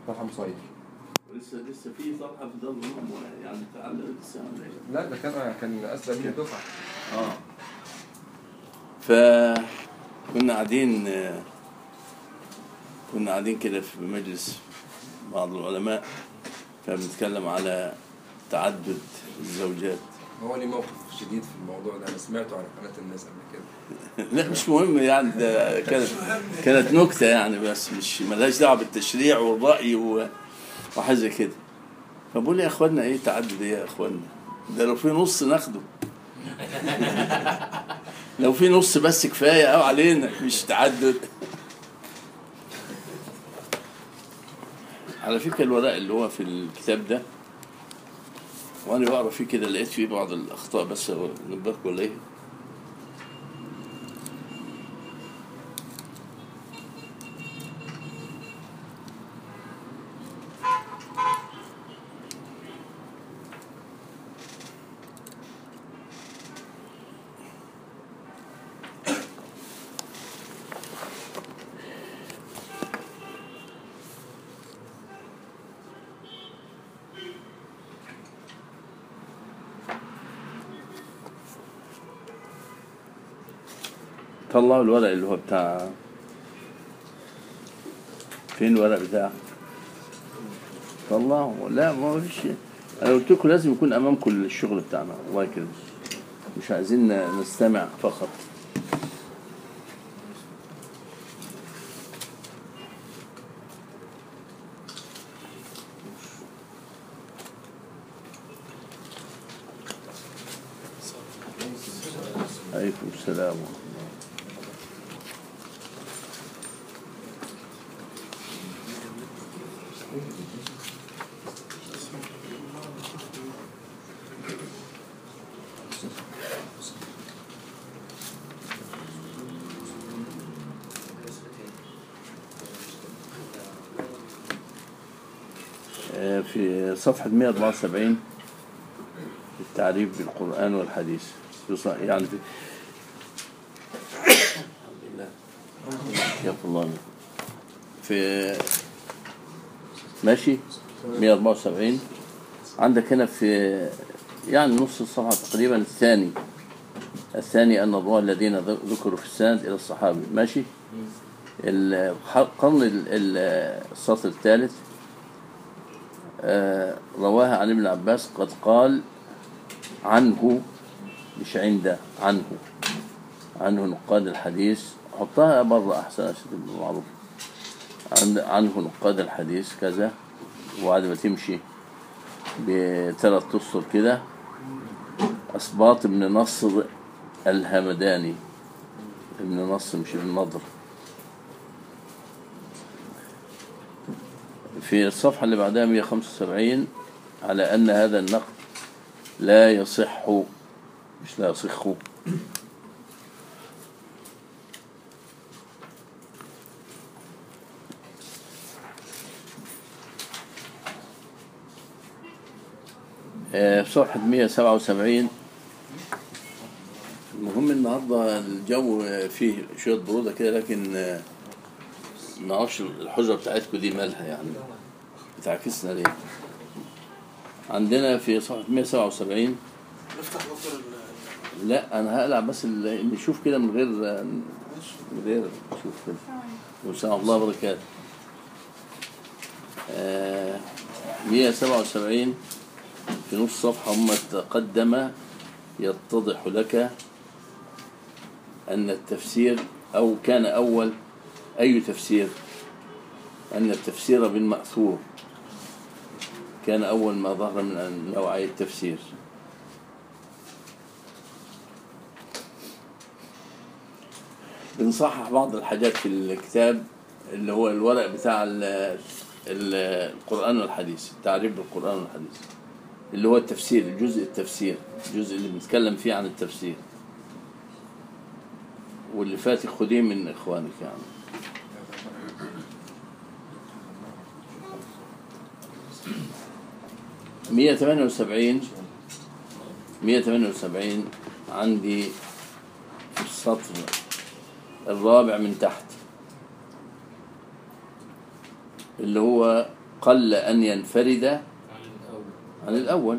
طلحه مصيف لسه لسه في طلحه في دار العلوم يعني تعالى لسه ولا إيه؟ لا ده كان كان اسبق من الدفعه اه فكنا قاعدين كنا قاعدين كده في مجلس بعض العلماء فبنتكلم على تعدد الزوجات هو ليه موقف شديد في الموضوع ده انا سمعته على قناه الناس قبل كده لا مش مهم يعني ده كانت كانت نكته يعني بس مش ملهاش دعوه بالتشريع والراي و- وحاجه زي كده فبقول يا اخوانا ايه تعدد ايه يا اخوانا ده لو في نص ناخده لو في نص بس كفايه او علينا مش تعدد على فكره الورق اللي هو في الكتاب ده وانا بقرا فيه كده لقيت فيه بعض الاخطاء بس نبهك ولا ايه طلعوا الورق اللي هو بتاع فين الورق بتاعه طلعوا لا ما فيش انا قلت لكم لازم يكون امامكم الشغل بتاعنا الله يكرمك مش عايزين نستمع فقط عليكم السلام ورحمة الله آه، في صفحة 174 التعريف بالقرآن والحديث يص- يعني في الحمد لله يا الله منك. في ماشي 174 عندك هنا في يعني نص الصفحة تقريبا الثاني الثاني أن الرواه الذين ذ- ذكروا في السند إلى الصحابي ماشي ال- قرن ال- ال- السطر الثالث آه، رواها عن ابن عباس قد قال عنه مش عنده عنه عنه نقاد الحديث حطها بره احسن عشان تبقى معروف عن عنه نقاد الحديث كذا وبعد ما تمشي بثلاث اسطر كده اسباط ابن نصر الهمداني ابن نصر مش ابن نضر في الصفحة اللي بعدها 175 على أن هذا النقد لا يصح مش لا يصح آه، في صفحة 177 المهم النهارده الجو فيه شوية برودة كده لكن آه، ما اعرفش الحجرة بتاعتكم دي مالها يعني بتعكسنا ليه عندنا في صفحة 177 نفتح دكتور ال- لا انا هقلع بس ال- نشوف كده من غير من غير نشوف كده وسلام الله وبركاته آه 177 في نص صفحة هم تقدم يتضح لك أن التفسير أو كان أول أي تفسير أن التفسير بالمأثور كان أول ما ظهر من نوعية التفسير بنصحح بعض الحاجات في الكتاب اللي هو الورق بتاع ال ال القرآن والحديث التعريف بالقرآن والحديث اللي هو التفسير الجزء التفسير الجزء اللي بنتكلم فيه عن التفسير واللي فات خديه من إخوانك يعني مية ثمانية وسبعين مية ثمانية وسبعين عندي في السطر الرابع من تحت اللي هو قل أن ينفرد عن الأول عن الأول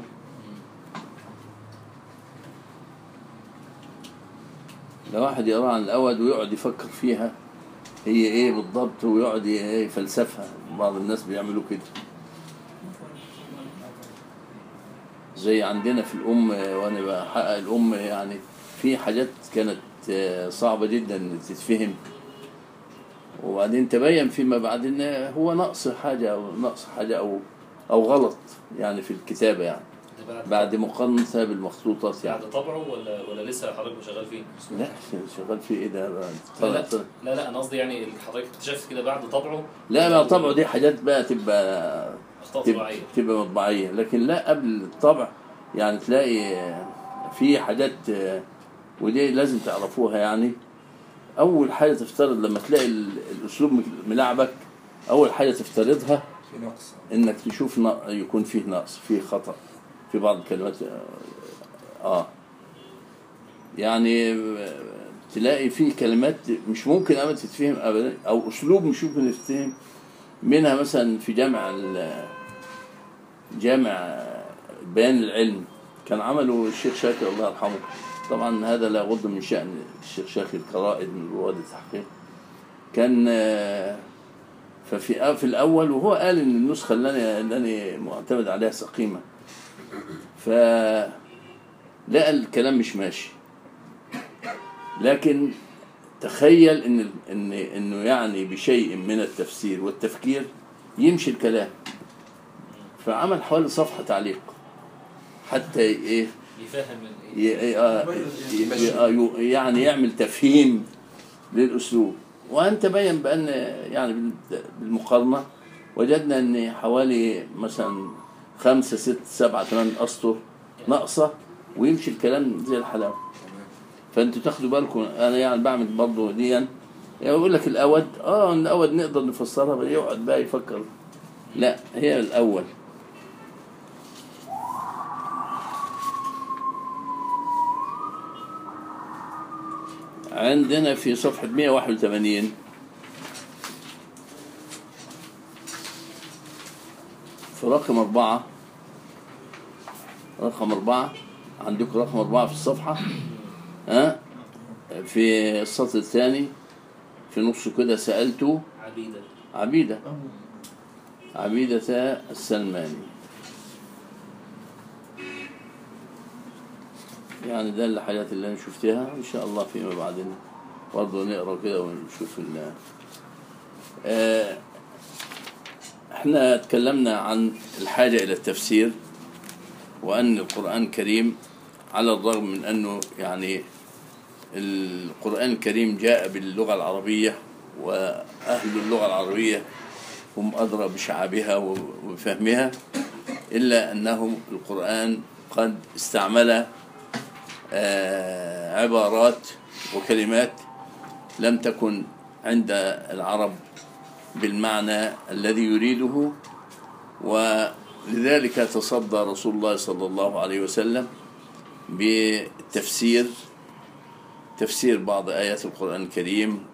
لو واحد يقرأ عن الأول ويقعد يفكر فيها هي إيه بالضبط ويقعد ي- يفلسفها بعض الناس بيعملوا كده زي عندنا في الأم وأنا بحقق الأم يعني في حاجات كانت آه، صعبة جدا تتفهم وبعدين تبين فيما بعد ان هو نقص حاجة أو نقص حاجة أو أو غلط يعني في الكتابة يعني ده بعد بعد مقارنتها بالمخطوطات يعني بعد طبعه ولا ولا لسه حضرتك شغال فيه؟ لا شغال في ايه ده بقى؟ لا لا, طلع- لا, لا انا قصدي يعني حضرتك اكتشفت كده بعد طبعه لا لا طبعه دي حاجات بقى تبقى اخطاء تبقى, طبيعيه تبقى مطبعية لكن لا قبل الطبع يعني تلاقي آه، في حاجات آه، ودي لازم تعرفوها يعني أول حاجة تفترض لما تلاقي ال- الأسلوب ملعبك أول حاجة تفترضها في نقص انك تشوف ن- يكون فيه نقص فيه خطا في بعض الكلمات اه يعني آه، تلاقي فيه كلمات مش ممكن ابدا تتفهم ابدا او اسلوب مش ممكن يتفهم منها مثلا في جامع ال- جامع بيان العلم كان عمله الشيخ شاكر الله يرحمه طبعا هذا لا بد من شأن الشيخ شاكر كرائد من رواد التحقيق كان آه، ففي في الاول وهو قال ان النسخه اللي انا اللي انا معتمد عليها سقيمه ف لقى الكلام مش ماشي لكن تخيل ان ان انه يعني بشيء من التفسير والتفكير يمشي الكلام فعمل حوالي صفحه تعليق حتى ايه يفهم ال- ي- آه، ي- آه، يعني يعمل تفهيم للاسلوب وان تبين بان يعني بال- بالمقارنه وجدنا ان حوالي مثلا خمسه ست سبعه ثمان اسطر ناقصه ويمشي الكلام زي الحلاوه تمام فانتوا تاخدوا بالكم انا يعني بعمل برضه ديا يعني يقول لك الاود اه الاود نقدر نفسرها بس يقعد بقى يفكر لا هي الاول عندنا في صفحة 181 في رقم أربعة رقم أربعة عندكم رقم أربعة في الصفحة ها في السطر الثاني في نصه كده سألت عبيده عبيدة عبيدة السلماني يعني ده الحاجات اللي انا شفتها ان شاء الله فيما بعد برضه نقرا كده ونشوف ال آه، احنا تكلمنا عن الحاجة الى التفسير وان القرآن الكريم على الرغم من انه يعني القرآن الكريم جاء باللغة العربية وأهل اللغة العربية هم أدرى بشعابها وبفهمها إلا أنه القرآن قد استعمل آه، عبارات وكلمات لم تكن عند العرب بالمعنى الذي يريده ولذلك تصدى رسول الله صلى الله عليه وسلم بالتفسير تفسير بعض آيات القرآن الكريم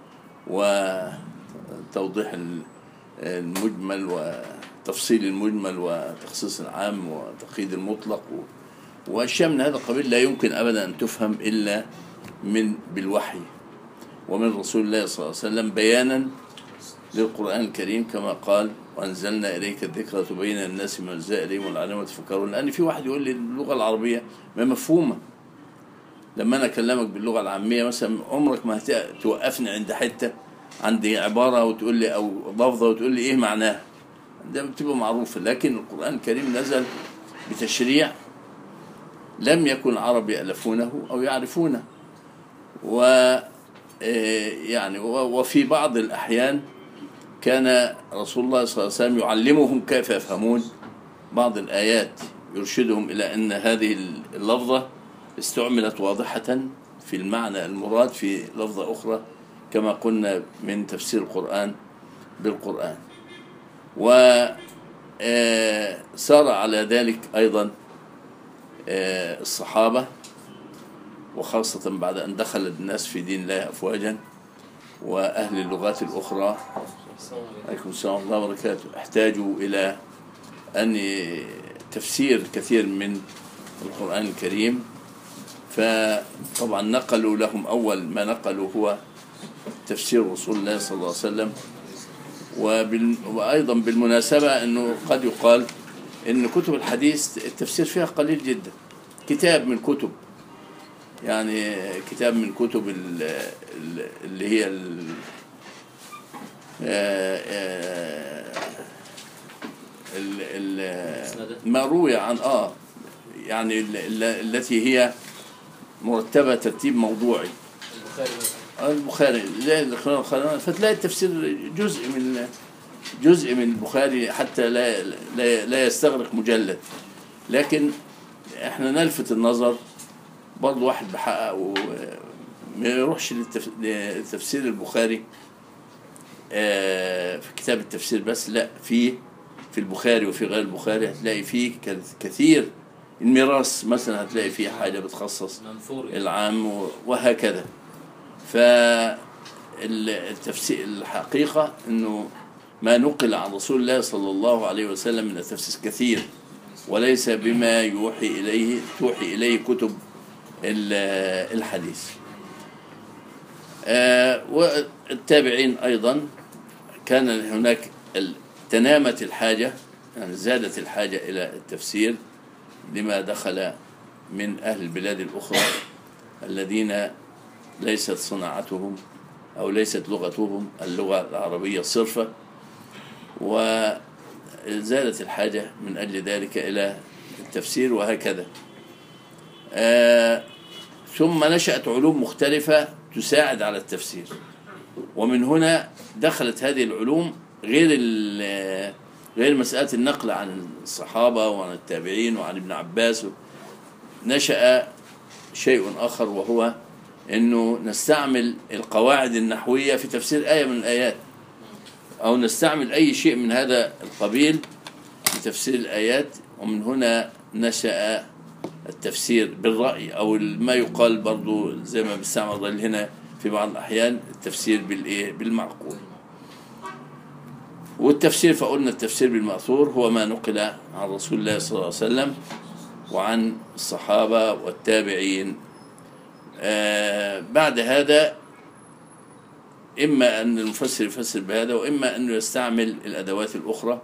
وتوضيح ال- المجمل وتفصيل المجمل وتخصيص العام وتقييد المطلق و- وأشياء من هذا القبيل لا يمكن أبدا أن تفهم إلا من بالوحي ومن رسول الله صلى الله عليه وسلم بيانا للقرآن الكريم كما قال وأنزلنا إليك الذكر تبين للناس ما نزل إليهم والعلامة يتفكرون لأن في واحد يقول لي اللغة العربية ما مفهومة لما انا اكلمك باللغه العاميه مثلا عمرك ما هت- توقفني عند حته عندي عباره وتقول لي او لفظه وتقول لي ايه معناها ده بتبقى معروفه لكن القران الكريم نزل بتشريع لم يكن العرب يالفونه او يعرفونه و آه، يعني و- وفي بعض الاحيان كان رسول الله صلى الله عليه وسلم يعلمهم كيف يفهمون بعض الآيات يرشدهم إلى أن هذه اللفظة استعملت واضحة في المعنى المراد في لفظة أخرى كما قلنا من تفسير القرآن بالقرآن و آه، سار على ذلك أيضا آه، الصحابة وخاصة بعد أن دخل الناس في دين الله أفواجا وأهل اللغات الأخرى السلام عليكم. عليكم السلام ورحمة الله وبركاته احتاجوا إلى أن تفسير كثير من القرآن الكريم فطبعا نقلوا لهم أول ما نقلوا هو تفسير رسول الله صلى الله عليه وسلم وبال... وأيضا بالمناسبة أنه قد يقال أن كتب الحديث التفسير فيها قليل جدا كتاب من كتب يعني كتاب من كتب ال- ال- اللي هي ال- آه، آه، ال- ال- إسنادات. ما روي عن اه يعني ال- ال- التي هي مرتبة ترتيب موضوعي البخاري مثلا البخاري زي البخاري فتلاقي التفسير جزء من جزء من البخاري حتى لا لا, لا يستغرق مجلد لكن احنا نلفت النظر برضه واحد بحقق وما يروحش للتف- لتفسير البخاري آه، في كتاب التفسير بس لا في في البخاري وفي غير البخاري هتلاقي فيه كث- كثير الميراث مثلا هتلاقي فيه حاجه بتخصص منثور يعني. العام و- وهكذا فالتفسير الحقيقة أنه ما نقل عن رسول الله صلى الله عليه وسلم من التفسير كثير وليس بما يوحي إليه توحي إليه كتب ال- الحديث آه، والتابعين أيضا كان هناك ال- تنامت الحاجة يعني زادت الحاجة إلى التفسير لما دخل من أهل البلاد الأخرى الذين ليست صناعتهم أو ليست لغتهم اللغة العربية صرفة وزادت الحاجة من أجل ذلك إلى التفسير وهكذا آه ثم نشأت علوم مختلفة تساعد على التفسير ومن هنا دخلت هذه العلوم غير ال- غير مسألة النقل عن الصحابة وعن التابعين وعن ابن عباس نشأ شيء آخر وهو أنه نستعمل القواعد النحوية في تفسير آية من الآيات أو نستعمل أي شيء من هذا القبيل في تفسير الآيات ومن هنا نشأ التفسير بالرأي أو ما يقال برضو زي ما بيستعمل هنا في بعض الأحيان التفسير بالإيه بالمعقول والتفسير فقلنا التفسير بالمأثور هو ما نقل عن رسول الله صلى الله عليه وسلم وعن الصحابة والتابعين آه بعد هذا إما أن المفسر يفسر بهذا وإما أنه يستعمل الأدوات الأخرى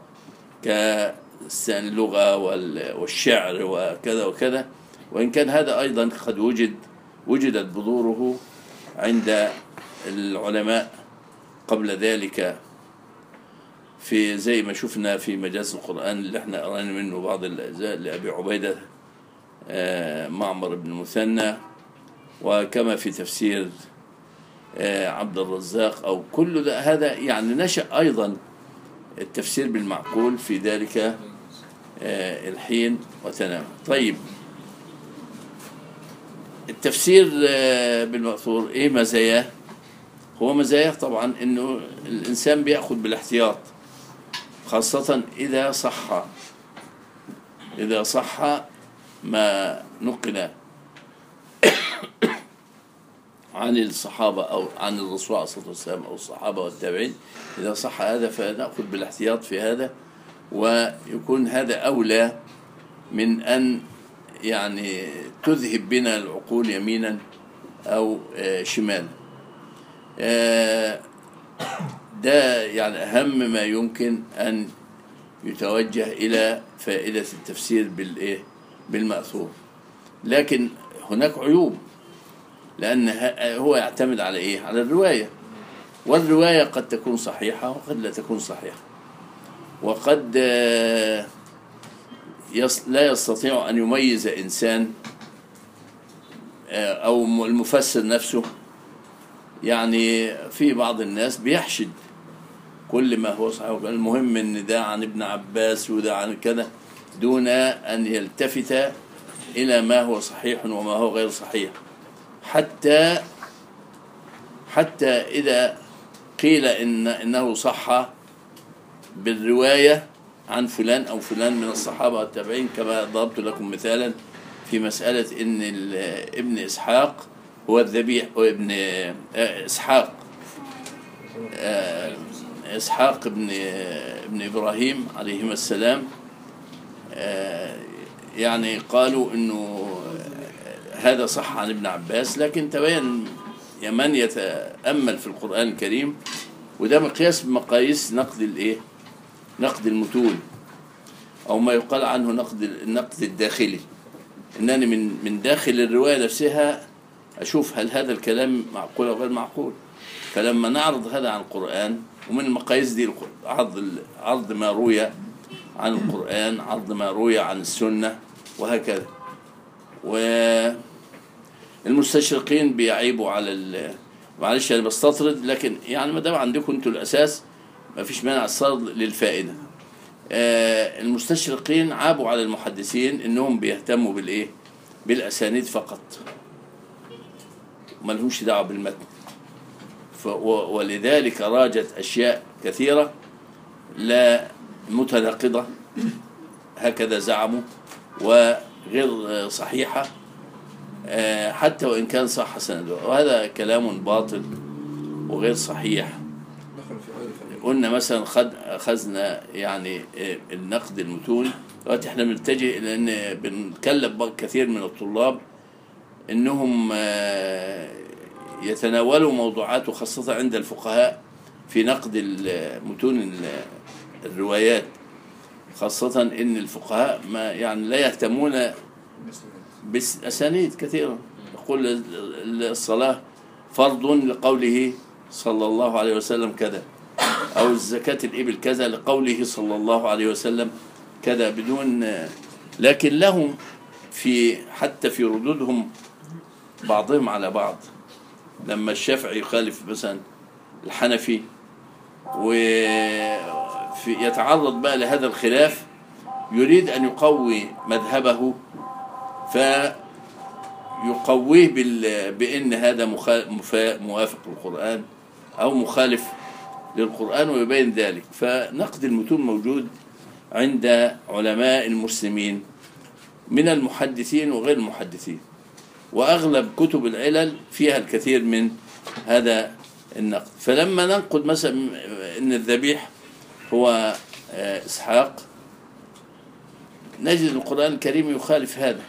كاللغة وال- والشعر وكذا وكذا وإن كان هذا أيضا قد وجد وجدت بذوره عند العلماء قبل ذلك في زي ما شفنا في مجاز القرآن اللي احنا قرأنا منه بعض الأجزاء لأبي عبيدة آه، معمر بن المثنى وكما في تفسير آه، عبد الرزاق أو كل ده هذا يعني نشأ أيضا التفسير بالمعقول في ذلك آه، الحين وتنام طيب التفسير آه، بالمأثور ايه مزاياه هو مزاياه طبعا انه الانسان بياخذ بالاحتياط خاصة إذا صح إذا صح ما نقل عن الصحابة أو عن الرسول عليه الصلاة والسلام أو الصحابة والتابعين إذا صح هذا فنأخذ بالاحتياط في هذا ويكون هذا أولى من أن يعني تذهب بنا العقول يمينا أو آه، شمالا آه، ده يعني أهم ما يمكن أن يتوجه إلى فائدة التفسير بالإيه؟ بالمأثور لكن هناك عيوب لأن ه- هو يعتمد على إيه؟ على الرواية والرواية قد تكون صحيحة وقد لا تكون صحيحة وقد آه، يص- لا يستطيع أن يميز إنسان آه، أو م- المفسر نفسه يعني في بعض الناس بيحشد كل ما هو صحيح المهم ان ده عن ابن عباس وده عن كذا دون ان يلتفت الى ما هو صحيح وما هو غير صحيح حتى حتى اذا قيل ان انه صح بالروايه عن فلان او فلان من الصحابه والتابعين كما ضربت لكم مثالا في مساله ان ال- ابن اسحاق هو الذبيح هو ابن آه، اسحاق آه، إسحاق بن ابن إبراهيم عليهما السلام آه، يعني قالوا إنه هذا صح عن ابن عباس لكن تبين يا من يتأمل في القرآن الكريم وده مقياس بمقاييس نقد الإيه؟ نقد المتون أو ما يقال عنه نقد النقد الداخلي إنني من من داخل الرواية نفسها أشوف هل هذا الكلام معقول أو غير معقول فلما نعرض هذا عن القرآن ومن المقاييس دي الق- عرض ال- عرض ما روي عن القرآن عرض ما روي عن السنة وهكذا والمستشرقين بيعيبوا على ال معلش انا بستطرد لكن يعني ما دام عندكم انتوا الاساس ما فيش مانع الصرد للفائده آه، المستشرقين عابوا على المحدثين انهم بيهتموا بالايه بالاسانيد فقط ما لهمش دعوه بالمتن ف و- ولذلك راجت اشياء كثيره لا متناقضه هكذا زعموا وغير آه، صحيحه آه، حتى وان كان صح سندها وهذا كلام باطل وغير صحيح دخلوا في غير فهم قلنا مثلا خد اخذنا يعني آه، النقد المتون دلوقتي احنا بنتجه الى ان بنكلف بقى كثير من الطلاب انهم آه، يتناولوا موضوعات وخاصه عند الفقهاء في نقد ال- متون ال- الروايات خاصة ان الفقهاء ما يعني لا يهتمون بس بأسانيد كثيرة يقول ال- ال- الصلاة فرض لقوله صلى الله عليه وسلم كذا أو الزكاة الإبل كذا لقوله صلى الله عليه وسلم كذا بدون لكن لهم في حتى في ردودهم بعضهم على بعض لما الشافعي يخالف مثلا الحنفي ويتعرض بقى لهذا الخلاف يريد أن يقوي مذهبه فيقويه بال... بأن هذا مخا... مفا... موافق للقرآن أو مخالف للقرآن ويبين ذلك فنقد المتون موجود عند علماء المسلمين من المحدثين وغير المحدثين وأغلب كتب العلل فيها الكثير من هذا النقد فلما ننقد مثلا أن الذبيح هو آه، إسحاق نجد القرآن الكريم يخالف هذا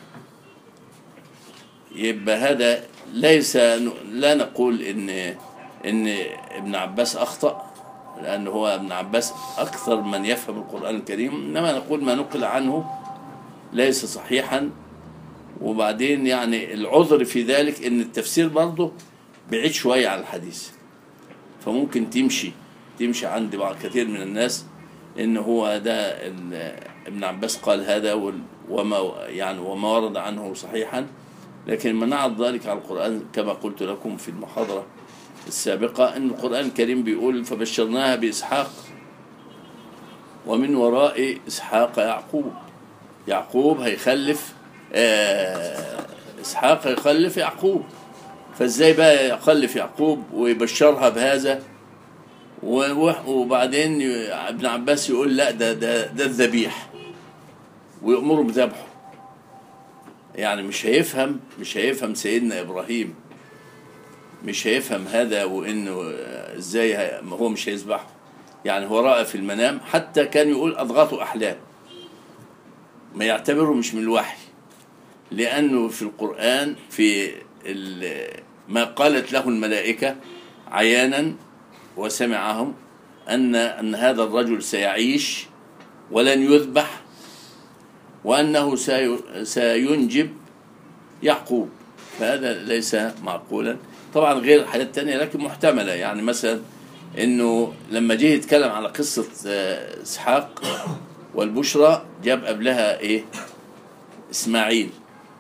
يبقى هذا ليس لا نقول ان ان ابن عباس اخطا لان هو ابن عباس اكثر من يفهم القران الكريم انما نقول ما نقل عنه ليس صحيحا وبعدين يعني العذر في ذلك ان التفسير برضه بعيد شويه عن الحديث فممكن تمشي تمشي عند بعض كثير من الناس ان هو ده ال- ابن عباس قال هذا وال- وما يعني وما ورد عنه صحيحا لكن ما نعرض ذلك على القرآن كما قلت لكم في المحاضرة السابقة أن القرآن الكريم بيقول فبشرناها بإسحاق ومن وراء إسحاق يعقوب يعقوب هيخلف آه إسحاق هيخلف يعقوب فازاي بقى يخلف يعقوب ويبشرها بهذا و- وبعدين ي- ابن عباس يقول لا ده ده ده الذبيح ويأمره بذبحه يعني مش هيفهم مش هيفهم سيدنا ابراهيم مش هيفهم هذا وانه آه، ازاي هي- ما هو مش هيذبحه يعني هو راى في المنام حتى كان يقول اضغاث احلام ما يعتبره مش من الوحي لانه في القران في ال- ما قالت له الملائكه عيانا وسمعهم ان ان هذا الرجل سيعيش ولن يذبح وأنه سي- سينجب يعقوب فهذا ليس معقولا طبعا غير الحاجات التانية لكن محتملة يعني مثلا انه لما جه يتكلم على قصة آه، اسحاق والبشرى جاب قبلها ايه اسماعيل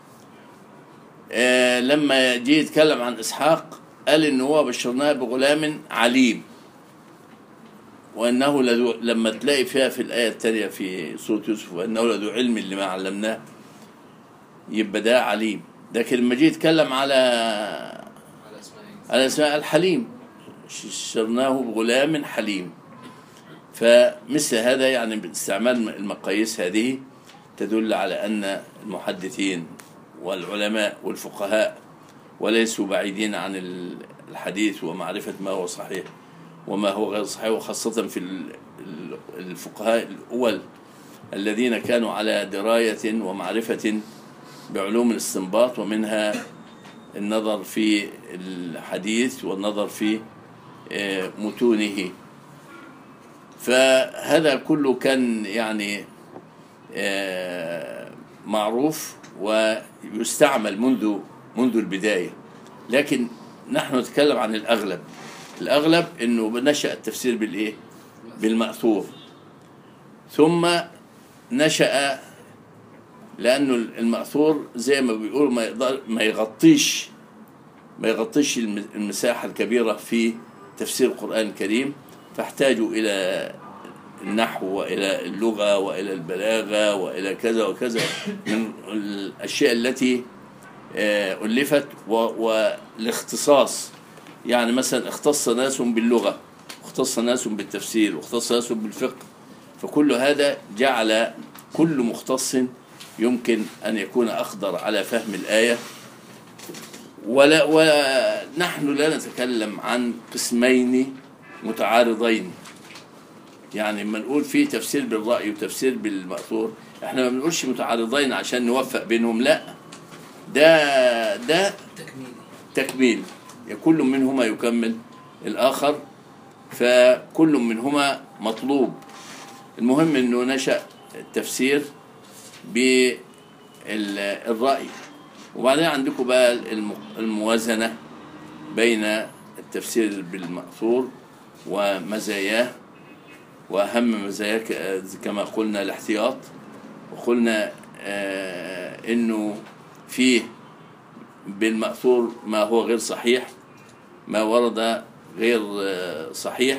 آه، لما جه يتكلم عن اسحاق قال ان هو بشرناه بغلام عليم وانه لذو لما تلاقي فيها في الايه الثانيه في سوره يوسف وانه لذو علم لما علمناه يبقى ده عليم لكن لما جه يتكلم على على اسماعيل على اسماء الحليم شرناه بغلام حليم فمثل هذا يعني باستعمال المقاييس هذه تدل على ان المحدثين والعلماء والفقهاء وليسوا بعيدين عن الحديث ومعرفه ما هو صحيح وما هو غير صحيح وخاصة في ال- ال- الفقهاء الأول الذين كانوا على دراية ومعرفة بعلوم الاستنباط ومنها النظر في الحديث والنظر في آه، متونه فهذا كله كان يعني آه، معروف ويستعمل منذ منذ البداية لكن نحن نتكلم عن الأغلب الأغلب أنه نشأ التفسير بالإيه بالمأثور ثم نشأ لأنه المأثور زي ما بيقولوا ما, يقدر ما يغطيش ما يغطيش الم- المساحة الكبيرة في تفسير القرآن الكريم فاحتاجوا إلى النحو والى اللغه والى البلاغه والى كذا وكذا من الاشياء التي آه، الفت و- والاختصاص يعني مثلا اختص ناس باللغه واختص ناس بالتفسير واختص ناس بالفقه فكل هذا جعل كل مختص يمكن ان يكون اقدر على فهم الايه ولا ونحن لا نتكلم عن قسمين متعارضين يعني لما نقول في تفسير بالرأي وتفسير بالمأثور احنا ما بنقولش متعارضين عشان نوفق بينهم لا ده ده تكميلي تكميل كل منهما يكمل الآخر فكل منهما مطلوب المهم انه نشأ التفسير بالرأي وبعدين عندكم بقى الم- الموازنة بين التفسير بالمأثور ومزاياه وأهم مزاياه ك- كما قلنا الاحتياط وقلنا آه إنه فيه بالمأثور ما هو غير صحيح ما ورد غير آه، صحيح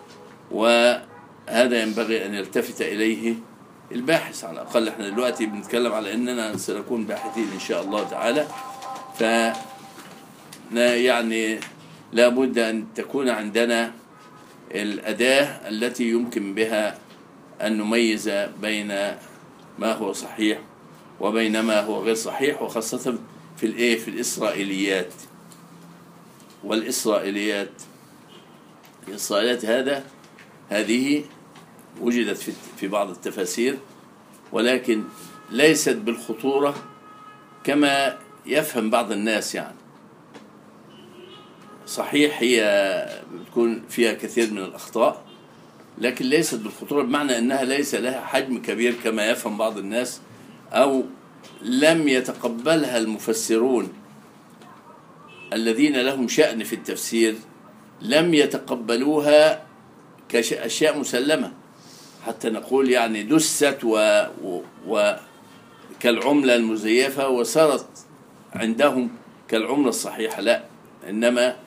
وهذا ينبغي أن يلتفت إليه الباحث على الأقل احنا دلوقتي بنتكلم على أننا سنكون باحثين إن شاء الله تعالى ف لا- يعني لابد أن تكون عندنا الأداة التي يمكن بها أن نميز بين ما هو صحيح وبين ما هو غير صحيح وخاصة في الإيه في الإسرائيليات والإسرائيليات الإسرائيليات هذا هذه وجدت في في بعض التفاسير ولكن ليست بالخطورة كما يفهم بعض الناس يعني صحيح هي بتكون فيها كثير من الأخطاء لكن ليست بالخطورة بمعنى أنها ليس لها حجم كبير كما يفهم بعض الناس أو لم يتقبلها المفسرون الذين لهم شأن في التفسير لم يتقبلوها كأشياء مسلمة حتى نقول يعني دست و, و, و كالعملة المزيفة وصارت عندهم كالعملة الصحيحة لا إنما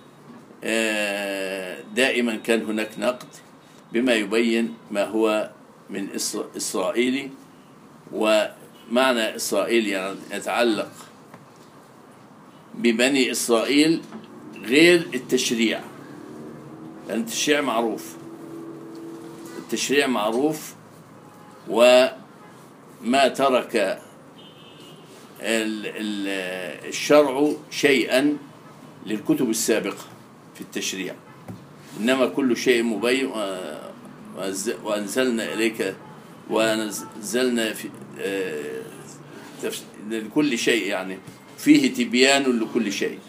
آه، دائما كان هناك نقد بما يبين ما هو من إسر- إسرائيلي ومعنى إسرائيل يعني يتعلق ببني إسرائيل غير التشريع لأن التشريع معروف التشريع معروف وما ترك ال- ال- الشرع شيئا للكتب السابقة في التشريع إنما كل شيء مبين و- وأنز- وأنزلنا إليك ونزلنا في آه، تفس- لكل شيء يعني فيه تبيان لكل شيء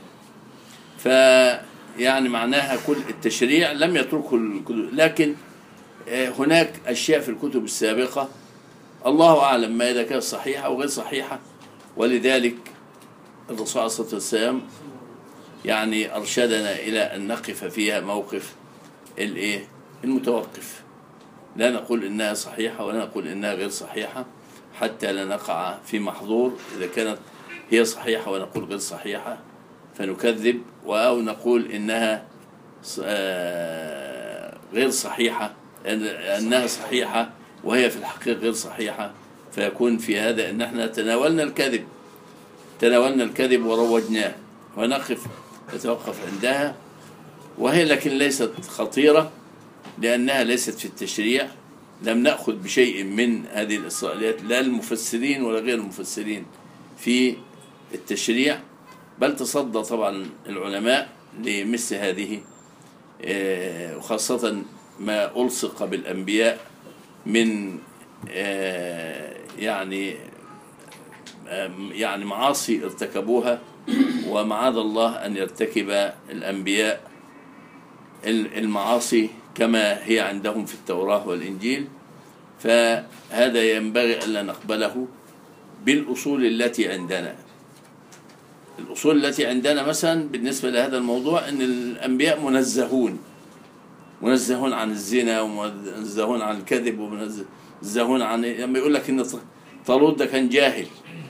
فيعني معناها كل التشريع لم يتركه الكتب لكن آه، هناك أشياء في الكتب السابقة الله أعلم ما إذا كانت صحيحة أو غير صحيحة ولذلك الرسول عليه الصلاة والسلام يعني أرشدنا إلى أن نقف فيها موقف الإيه المتوقف لا نقول إنها صحيحة ولا نقول إنها غير صحيحة حتى لا نقع في محظور إذا كانت هي صحيحة ونقول غير صحيحة فنكذب أو نقول إنها ص- آه، غير صحيحة أن- أنها صحيحة وهي في الحقيقة غير صحيحة فيكون في هذا أن احنا تناولنا الكذب تناولنا الكذب وروجناه ونقف نتوقف عندها وهي لكن ليست خطيرة لأنها ليست في التشريع لم نأخذ بشيء من هذه الإسرائيليات لا المفسرين ولا غير المفسرين في التشريع بل تصدى طبعا العلماء لمثل هذه آه، وخاصة ما ألصق بالأنبياء من آه، يعني آم، يعني معاصي ارتكبوها ومعاذ الله أن يرتكب الأنبياء ال- المعاصي كما هي عندهم في التوراة والإنجيل فهذا ينبغي ألا نقبله بالأصول التي عندنا الأصول التي عندنا مثلا بالنسبة لهذا الموضوع أن الأنبياء منزهون منزهون عن الزنا ومنزهون عن الكذب ومنزهون عن لما يقول لك ان طالوت ده كان جاهل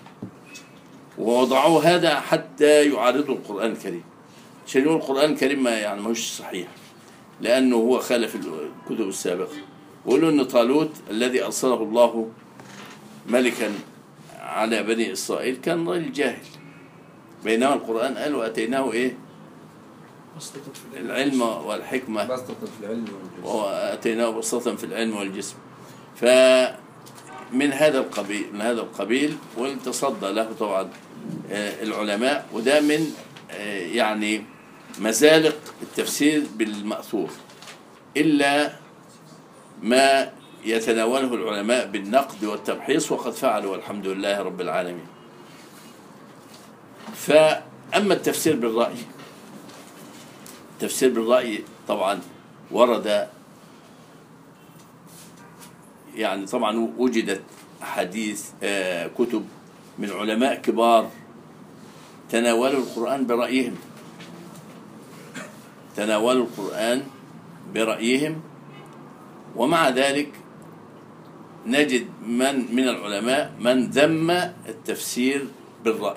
ووضعوه هذا حتى يعارضوا القرآن الكريم عشان يقول القرآن الكريم ما يعني ماهوش صحيح لأنه هو خالف الكتب السابقة ويقولوا أن طالوت الذي أرسله الله ملكا على بني إسرائيل كان رجل جاهل بينما القرآن قال وأتيناه إيه بسطة في العلم. العلم والحكمة بسطة في العلم والجسم واتيناه بسطة في العلم والجسم فمن هذا القبيل من هذا القبيل والتصدى له طبعا آه، العلماء وده من آه، يعني مزالق التفسير بالمأثور إلا ما يتناوله العلماء بالنقد والتمحيص وقد فعلوا والحمد لله رب العالمين فأما التفسير بالرأي التفسير بالرأي طبعا ورد يعني طبعا وجدت حديث آه، كتب من علماء كبار تناولوا القرآن برأيهم تناولوا القرآن برأيهم ومع ذلك نجد من من العلماء من ذم التفسير بالرأي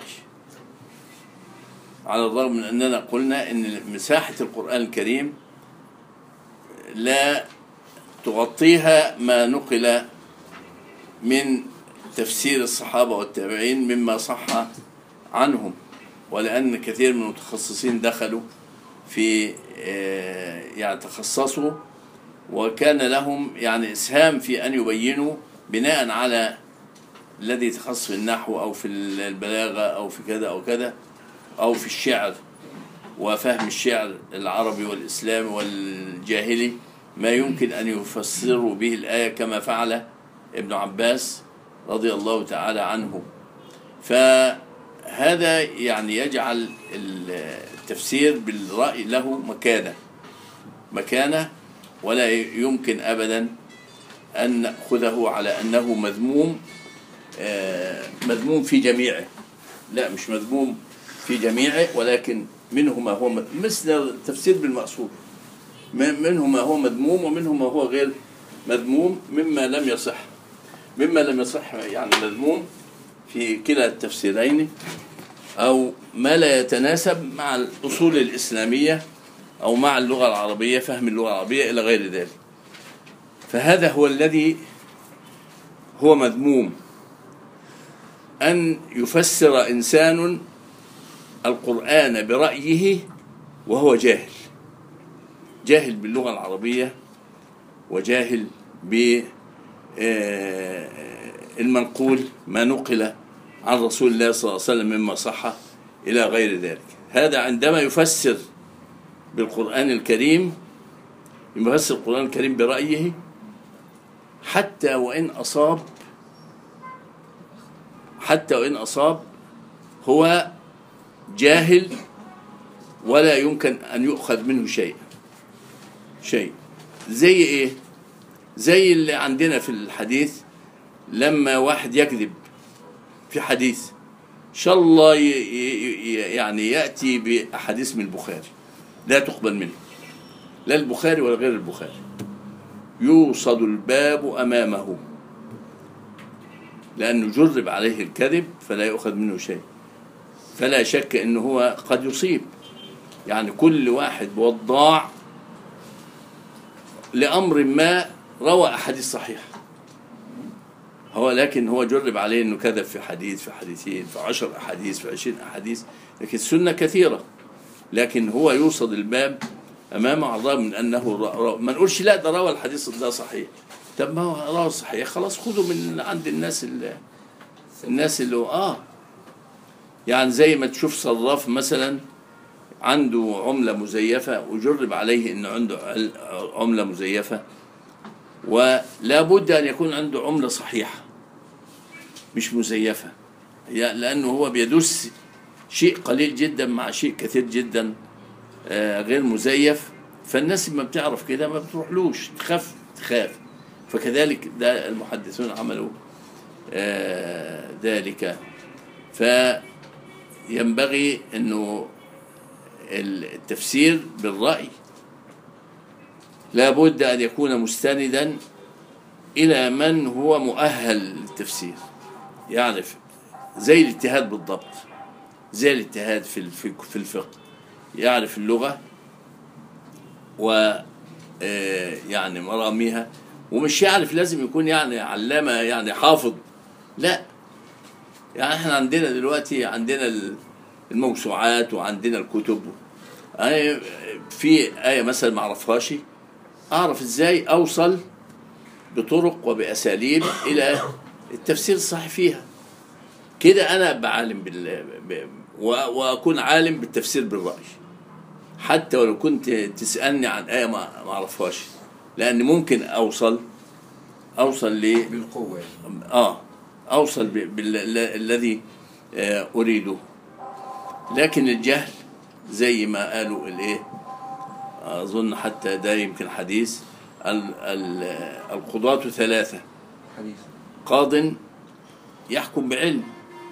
على الرغم من أننا قلنا أن مساحة القرآن الكريم لا تغطيها ما نقل من تفسير الصحابة والتابعين مما صح عنهم ولأن كثير من المتخصصين دخلوا في آه، يعني تخصصوا وكان لهم يعني إسهام في أن يبينوا بناء على الذي يتخصص في النحو أو في البلاغة أو في كذا أو كذا أو في الشعر وفهم الشعر العربي والإسلامي والجاهلي ما يمكن أن يفسروا به الآية كما فعل ابن عباس رضي الله تعالى عنه فهذا يعني يجعل التفسير بالرأي له مكانة مكانة ولا يمكن أبدا أن نأخذه على أنه مذموم آه، مذموم في جميعه لا مش مذموم في جميعه ولكن منه ما هو م- مثل التفسير بالمأصول م- منه ما هو مذموم ومنه ما هو غير مذموم مما لم يصح مما لم يصح يعني مذموم في كلا التفسيرين أو ما لا يتناسب مع الأصول الإسلامية أو مع اللغة العربية فهم اللغة العربية إلى غير ذلك فهذا هو الذي هو مذموم أن يفسر إنسان القرآن برأيه وهو جاهل جاهل باللغة العربية وجاهل بالمنقول ما نقل عن رسول الله صلى الله عليه وسلم مما صح إلى غير ذلك هذا عندما يفسر بالقرآن الكريم يفسر القرآن الكريم برأيه حتى وإن أصاب حتى وإن أصاب هو جاهل ولا يمكن أن يؤخذ منه شيء شيء زي إيه زي اللي عندنا في الحديث لما واحد يكذب في حديث إن شاء الله ي- ي- ي- يعني يأتي بأحاديث من البخاري لا تقبل منه لا البخاري ولا غير البخاري يوصد الباب أمامه لأنه جرب عليه الكذب فلا يؤخذ منه شيء فلا شك أنه هو قد يصيب يعني كل واحد وضاع لأمر ما روى أحاديث صحيحة هو لكن هو جرب عليه أنه كذب في حديث في حديثين في عشر أحاديث في عشرين أحاديث لكن السنة كثيرة لكن هو يوصد الباب أمامه على الرغم من أنه ر- ر- ما نقولش لا ده روى الحديث ده صحيح طب ما هو روى صحيح خلاص خده من عند الناس اللي الناس اللي هو اه يعني زي ما تشوف صراف مثلا عنده عملة مزيفة وجرب عليه أنه عنده عل- عملة مزيفة ولا بد أن يكون عنده عملة صحيحة مش مزيفة يا- لأنه هو بيدس شيء قليل جدا مع شيء كثير جدا آه، غير مزيف فالناس لما بتعرف كده ما بتروحلوش تخاف تخاف فكذلك ده المحدثون عملوا آه، ذلك فينبغي انه التفسير بالرأي لا بد أن يكون مستندا إلى من هو مؤهل للتفسير يعرف زي الاجتهاد بالضبط زي الاجتهاد في الفقه في الفقه يعرف اللغة و آه، يعني مراميها ومش يعرف لازم يكون يعني علامة يعني حافظ لا يعني احنا عندنا دلوقتي عندنا ال- الموسوعات وعندنا الكتب أنا في آية مثلا ما أعرفهاش أعرف إزاي أوصل بطرق وبأساليب إلى التفسير الصحيح فيها كده أنا بعالم بال ب- و- وأكون عالم بالتفسير بالرأي حتى ولو كنت تسألني عن آية ما ما أعرفهاش لأن ممكن أوصل أوصل ل بالقوة يعني. اه اوصل بالذي اريده لكن الجهل زي ما قالوا الايه اظن حتى ده يمكن حديث ال- ال- القضاة ثلاثة حديث قاض يحكم بعلم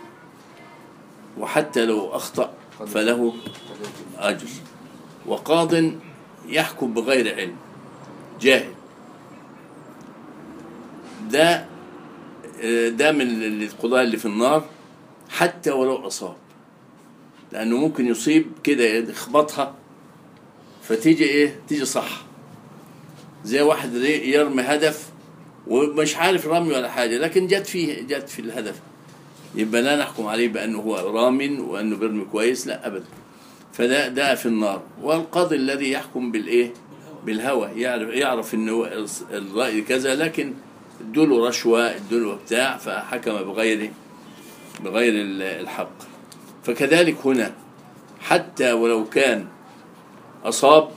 وحتى لو اخطأ فله أجر وقاض يحكم بغير علم جاهل ده ده من القضاء اللي في النار حتى ولو أصاب لأنه ممكن يصيب كده يخبطها فتيجي إيه تيجي صح زي واحد يرمي هدف ومش عارف رمي ولا حاجة لكن جت فيه جت في الهدف يبقى لا نحكم عليه بأنه هو رام وأنه بيرمي كويس لا أبدا فده ده في النار والقاضي الذي يحكم بالايه بالهوى يعرف يعرف انه الراي كذا لكن ادوله رشوه ادوله بتاع فحكم بغير بغير ال- الحق فكذلك هنا حتى ولو كان اصاب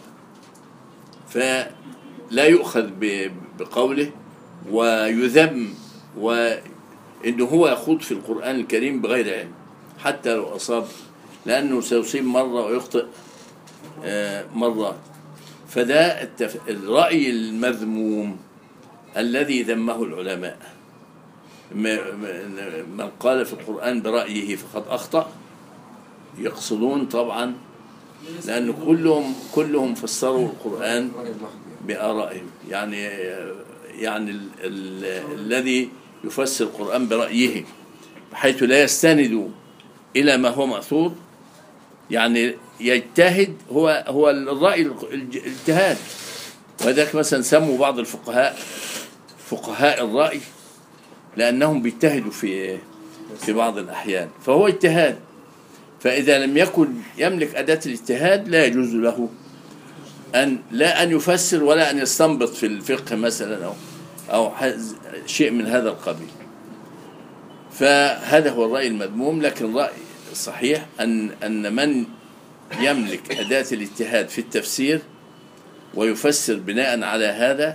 فلا يؤخذ ب- بقوله ويذم وانه هو يخوض في القران الكريم بغير علم حتى لو اصاب لأنه سيصيب مرة ويخطئ آه، مرات فده التف... الرأي المذموم الذي ذمه العلماء ما- ما- من قال في القرآن برأيه فقد أخطأ يقصدون طبعا لأن كلهم كلهم فسروا القرآن رأي محض يعني. بآرائهم يعني يعني ال ال الذي يفسر القرآن برأيه بحيث لا يستند إلى ما هو مأثور يعني يجتهد هو هو الرأي الج- الاجتهاد وذلك مثلا سموا بعض الفقهاء فقهاء الرأي لأنهم بيجتهدوا في في بعض الأحيان فهو اجتهاد فإذا لم يكن يملك أداة الاجتهاد لا يجوز له أن لا أن يفسر ولا أن يستنبط في الفقه مثلا أو أو حز- شيء من هذا القبيل فهذا هو الرأي المذموم لكن الرأي الصحيح أن أن من يملك أداة الاجتهاد في التفسير ويفسر بناء على هذا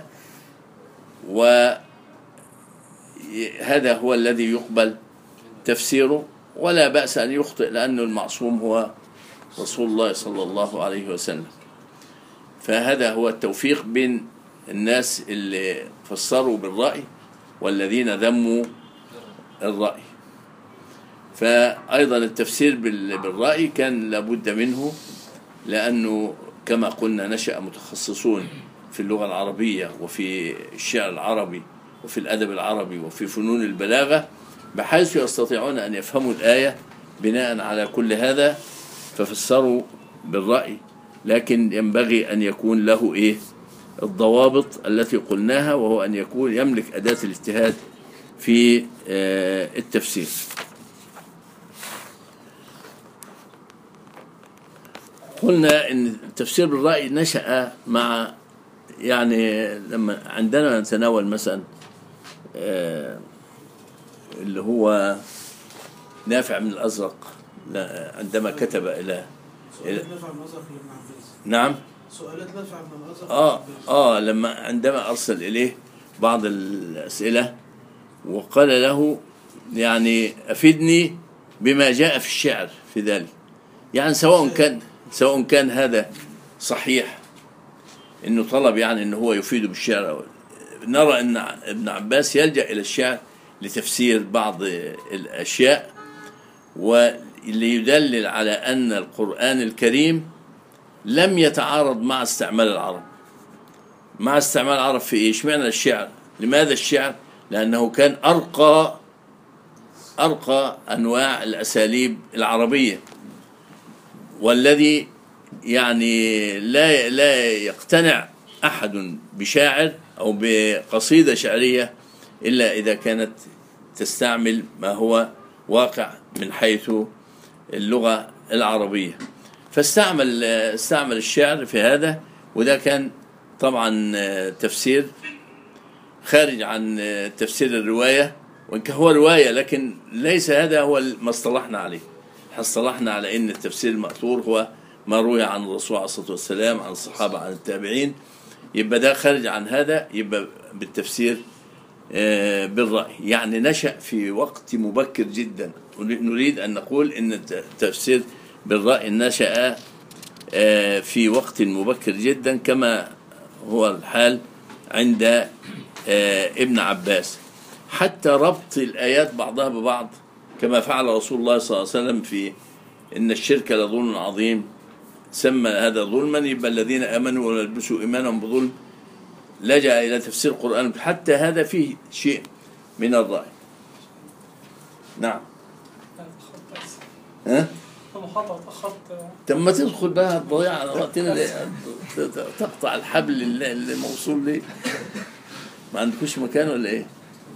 وهذا هو الذي يقبل تفسيره ولا بأس أن يخطئ لأنه المعصوم هو رسول الله صلى الله عليه وسلم فهذا هو التوفيق بين الناس اللي فسروا بالرأي والذين ذموا الرأي فأيضا التفسير بال- بالرأي كان لابد منه لأنه كما قلنا نشأ متخصصون في اللغة العربية وفي الشعر العربي وفي الأدب العربي وفي فنون البلاغة بحيث يستطيعون أن يفهموا الآية بناء على كل هذا ففسروا بالرأي لكن ينبغي أن يكون له إيه الضوابط التي قلناها وهو أن يكون يملك أداة الاجتهاد في آه، التفسير قلنا ان التفسير بالرأي نشأ مع يعني لما عندنا نتناول مثلا آه، اللي هو نافع من الأزرق لا- عندما كتب إلى سؤالات نافع بن الازرق لابن عباس نعم سؤالات نافع بن الازرق اه لابن عباس. اه لما عندما ارسل اليه بعض الاسئله وقال له يعني افدني بما جاء في الشعر في ذلك يعني سواء كان سواء كان هذا صحيح انه طلب يعني انه هو يفيد بالشعر أو نرى ان ابن عباس يلجا الى الشعر لتفسير بعض الاشياء وليدلل على ان القران الكريم لم يتعارض مع استعمال العرب مع استعمال العرب في ايه؟ اشمعنى الشعر؟ لماذا الشعر؟ لانه كان ارقى ارقى انواع الاساليب العربيه والذي يعني لا لا يقتنع احد بشاعر او بقصيده شعريه الا اذا كانت تستعمل ما هو واقع من حيث اللغه العربيه فاستعمل استعمل الشعر في هذا وده كان طبعا تفسير خارج عن تفسير الروايه وان كان هو روايه لكن ليس هذا هو ما اصطلحنا عليه احنا اصطلحنا على ان التفسير المأثور هو ما روي عن الرسول عليه الصلاه والسلام عن الصحابه عن التابعين يبقى ده خارج عن هذا يبقى بالتفسير آه، بالرأي يعني نشأ في وقت مبكر جدا نريد أن نقول أن التفسير بالرأي نشأ آه، في وقت مبكر جدا كما هو الحال عند آه، ابن عباس حتى ربط الآيات بعضها ببعض كما فعل رسول الله صلى الله عليه وسلم في إن الشرك لظلم عظيم سمى هذا ظلما يبقى الذين آمنوا ولبسوا إيمانهم بظلم لجأ إلى تفسير القرآن حتى هذا فيه شيء من الرأي نعم ها المحاضرة اتأخرت طب ما تدخل بقى تضيع على وقتنا ليه؟ ت- ت- تقطع الحبل اللي اللي موصول ليه ما عندكوش مكان ولا ايه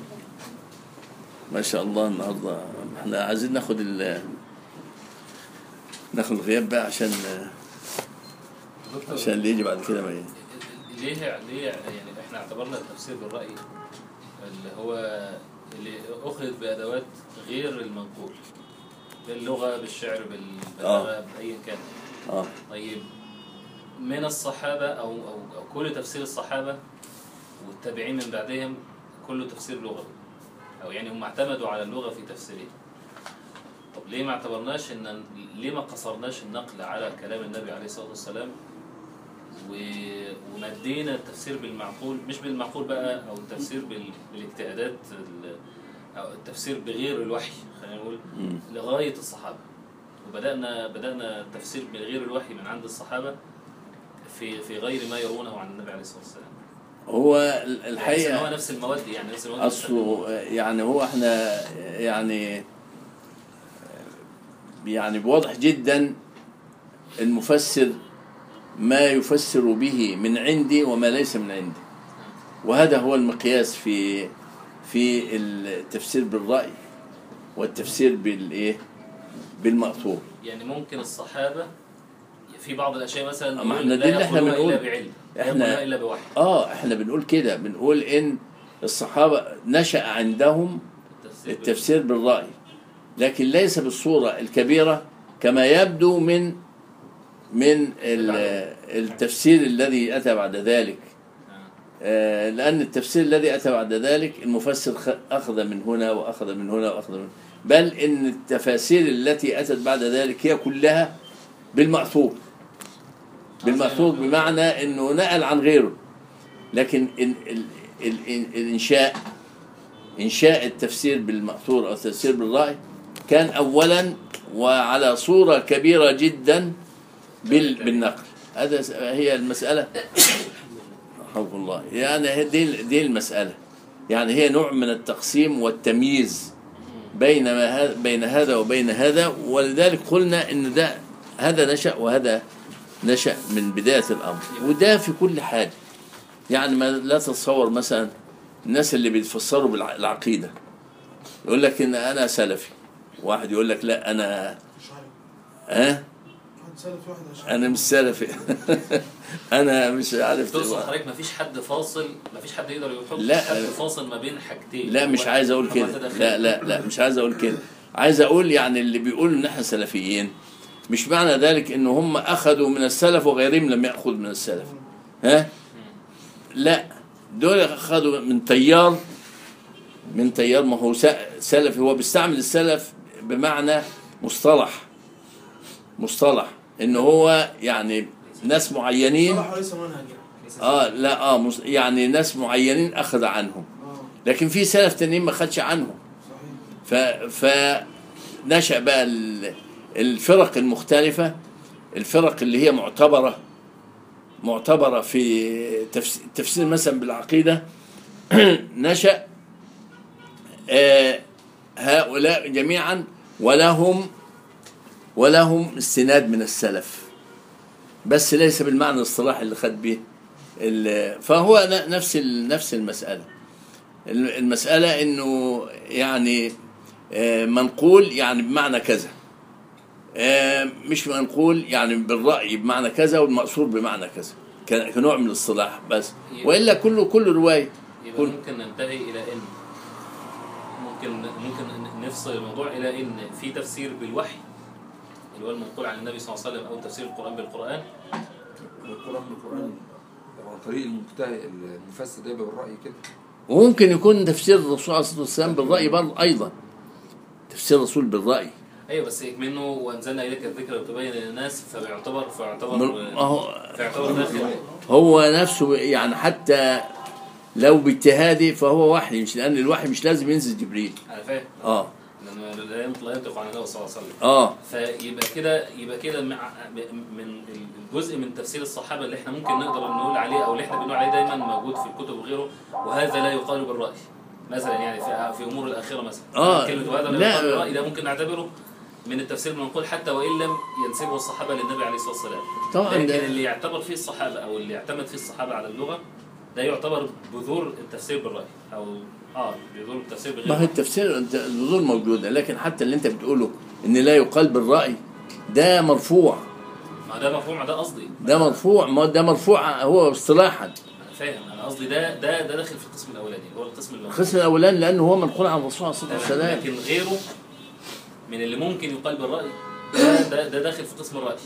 ما شاء الله النهارده احنا عايزين ناخد ال ناخد الغياب بقى عشان عشان اللي يجي بعد كده ما ي- ليه ليه يعني احنا اعتبرنا التفسير بالرأي اللي هو اللي أخذ بأدوات غير المنقول باللغة بالشعر بالبلاغة بأيا كان اه طيب من الصحابة أو, أو, أو كل تفسير الصحابة والتابعين من بعدهم كله تفسير لغوي أو يعني هم اعتمدوا على اللغة في تفسيره طب ليه ما اعتبرناش ان ليه ما قصرناش النقل على كلام النبي عليه الصلاة والسلام و... ومدينا التفسير بالمعقول مش بالمعقول بقى او التفسير بال... بالاجتهادات ال... او التفسير بغير الوحي خلينا نقول مم. لغاية الصحابة وبدأنا بدأنا التفسير بغير الوحي من عند الصحابة في في غير ما يرونه عن النبي عليه الصلاة والسلام هو الحقيقة الحقيقه هو نفس المواد يعني نفس المواد اصله يعني هو احنا يعني يعني بواضح جدا المفسر ما يفسر به من عندي وما ليس من عندي وهذا هو المقياس في في التفسير بالرأي والتفسير بالايه بالمأثور يعني ممكن الصحابة في بعض الأشياء مثلا أما يقول إحنا لا دي اللي إحنا يقولون بنقول. إلا بعلم لا إحنا- يقولون إلا بوحي اه احنا بنقول كده بنقول ان الصحابة نشأ عندهم التفسير التفسير بالرأي لكن ليس بالصورة الكبيرة كما يبدو من من ال- التفسير الذي أتى بعد ذلك آه. آه، لأن التفسير الذي أتى بعد ذلك المفسر خ- أخذ من هنا وأخذ من هنا وأخذ من هنا بل إن التفاسير التي أتت بعد ذلك هي كلها بالمأثور بالمأثور بمعنى أنه نقل عن غيره لكن ال ال ال ال الإنشاء إنشاء التفسير بالمأثور أو التفسير بالرأي كان أولا وعلى صورة كبيرة جدا بال بالنقل هذا س- هي المسألة رحمه الله يعني هي دي دي المسألة يعني هي نوع من التقسيم والتمييز بين ما ه- بين هذا وبين هذا ولذلك قلنا ان ده هذا نشأ وهذا نشأ من بداية الأمر وده في كل حاجة يعني ما لا تتصور مثلا الناس اللي بيتفسروا بالعقيدة يقول لك ان انا سلفي واحد يقول لك لا انا مش عارف ها واحد سلفي واحد اشعري انا مش سلفي انا مش عارف تقصد حضرتك مفيش حد فاصل مفيش حد يقدر يحط لا. حد فاصل ما بين حاجتين لا مش هو- عايز اقول هو كده تدخل. لا لا لا مش عايز اقول كده عايز اقول يعني اللي بيقولوا ان احنا سلفيين مش معنى ذلك ان هم اخذوا من السلف وغيرهم لم ياخذ من السلف ها لا دول اخذوا من تيار من تيار ما هو س- سلفي هو بيستعمل السلف بمعنى مصطلح مصطلح ان هو يعني ناس معينين صلاح وليس منهج يعني اه لا اه مص- يعني ناس معينين اخذ عنهم اه لكن في سلف تانيين ما خدش عنهم صحيح ف فنشأ بقى ال- الفرق المختلفة الفرق اللي هي معتبرة معتبرة في تفسير, تفسير مثلا بالعقيدة نشأ آه، هؤلاء جميعا ولهم ولهم استناد من السلف بس ليس بالمعنى الاصطلاحي اللي خد به ال- فهو ن- نفس ال- نفس المسألة المسألة انه يعني آه، منقول يعني بمعنى كذا آه، مش منقول يعني بالرأي بمعنى كذا والمقصور بمعنى كذا ك- كنوع من الاصطلاح بس والا كله كله روايه يبقى كل- ممكن ننتهي الى ان ممكن ممكن نفصل الموضوع الى ان في تفسير بالوحي اللي هو المنقول عن النبي صلى الله عليه وسلم او تفسير القران بالقران القرآن بالقرآن طبعا طريق المجتهد المفسر ده يبقى بالرأي كده وممكن يكون تفسير الرسول عليه الصلاه والسلام بالراي برضه ايضا تفسير الرسول بالراي ايوه بس منه وانزلنا اليك الذكر لتبين للناس فبيعتبر فيعتبر من- ما هو فيعتبر داخل هو نفسه يعني حتى لو باجتهادي فهو وحي مش لان الوحي مش لازم ينزل جبريل انا فاهم اه لأنه لا ينطق لا ينطق عن النبي صلى الله عليه وسلم اه فيبقى كده يبقى كده مع من الجزء من تفسير الصحابه اللي احنا ممكن نقدر نقول عليه او اللي احنا بنقول عليه دايما موجود في الكتب وغيره وهذا لا يقال بالراي مثلا يعني في في امور الاخره مثلا آه، كلمه وهذا لا لا. يقال بالراي ده ممكن نعتبره من التفسير المنقول حتى وان لم ينسبه الصحابه للنبي عليه الصلاه والسلام طبعاً لكن ده- اللي يعتبر فيه الصحابه او اللي يعتمد فيه الصحابه على اللغه ده يعتبر بذور التفسير بالراي او اه بذور التفسير بغير ما هو التفسير انت البذور موجوده لكن حتى اللي انت بتقوله ان لا يقال بالراي ده مرفوع ما ده مفهوم ده قصدي ده مرفوع ما ده مرفوع هو اصطلاحا انا فاهم انا قصدي ده ده ده داخل في القسم الاولاني اللي هو القسم اللي القسم الاولاني لانه هو منقول عن الرسول عليه الصلاه تمام. والسلام لكن غيره من اللي ممكن يقال بالرأي ده, ده, ده داخل في قسم الرأي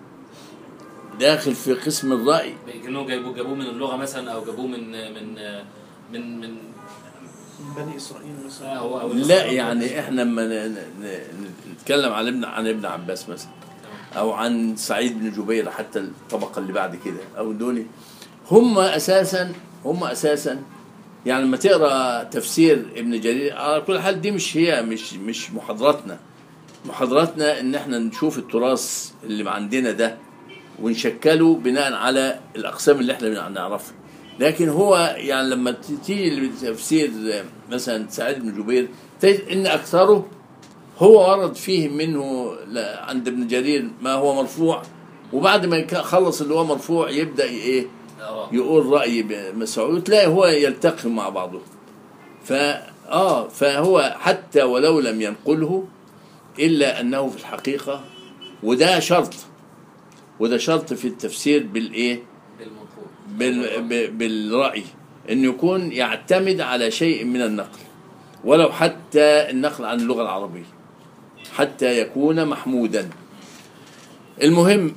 داخل في قسم الراي لكنه جايبوه جابوه من اللغة مثلا أو جابوه من من من من من بني اسرائيل مثلا أو أو لا يعني احنا لما ن- ن- نتكلم عن ابن عن ابن عباس مثلا او عن سعيد بن جبير حتى الطبقه اللي بعد كده او دول هم اساسا هم اساسا يعني لما تقرا تفسير ابن جرير على كل حال دي مش هي مش مش محاضراتنا محاضراتنا ان احنا نشوف التراث اللي عندنا ده ونشكله بناء على الاقسام اللي احنا نعرفها لكن هو يعني لما تيجي لتفسير مثلا سعيد بن جبير تجد ان اكثره هو ورد فيه منه ل- عند ابن جرير ما هو مرفوع وبعد ما يك- خلص اللي هو مرفوع يبدا ي- ايه آه. يقول راي ب- مسعود تلاقي هو يلتقي مع بعضه ف اه فهو حتى ولو لم ينقله الا انه في الحقيقه وده شرط وده شرط في التفسير بالايه بالمنقول بال ب- بالرأي أن يكون يعتمد على شيء من النقل ولو حتى النقل عن اللغة العربية حتى يكون محمودا المهم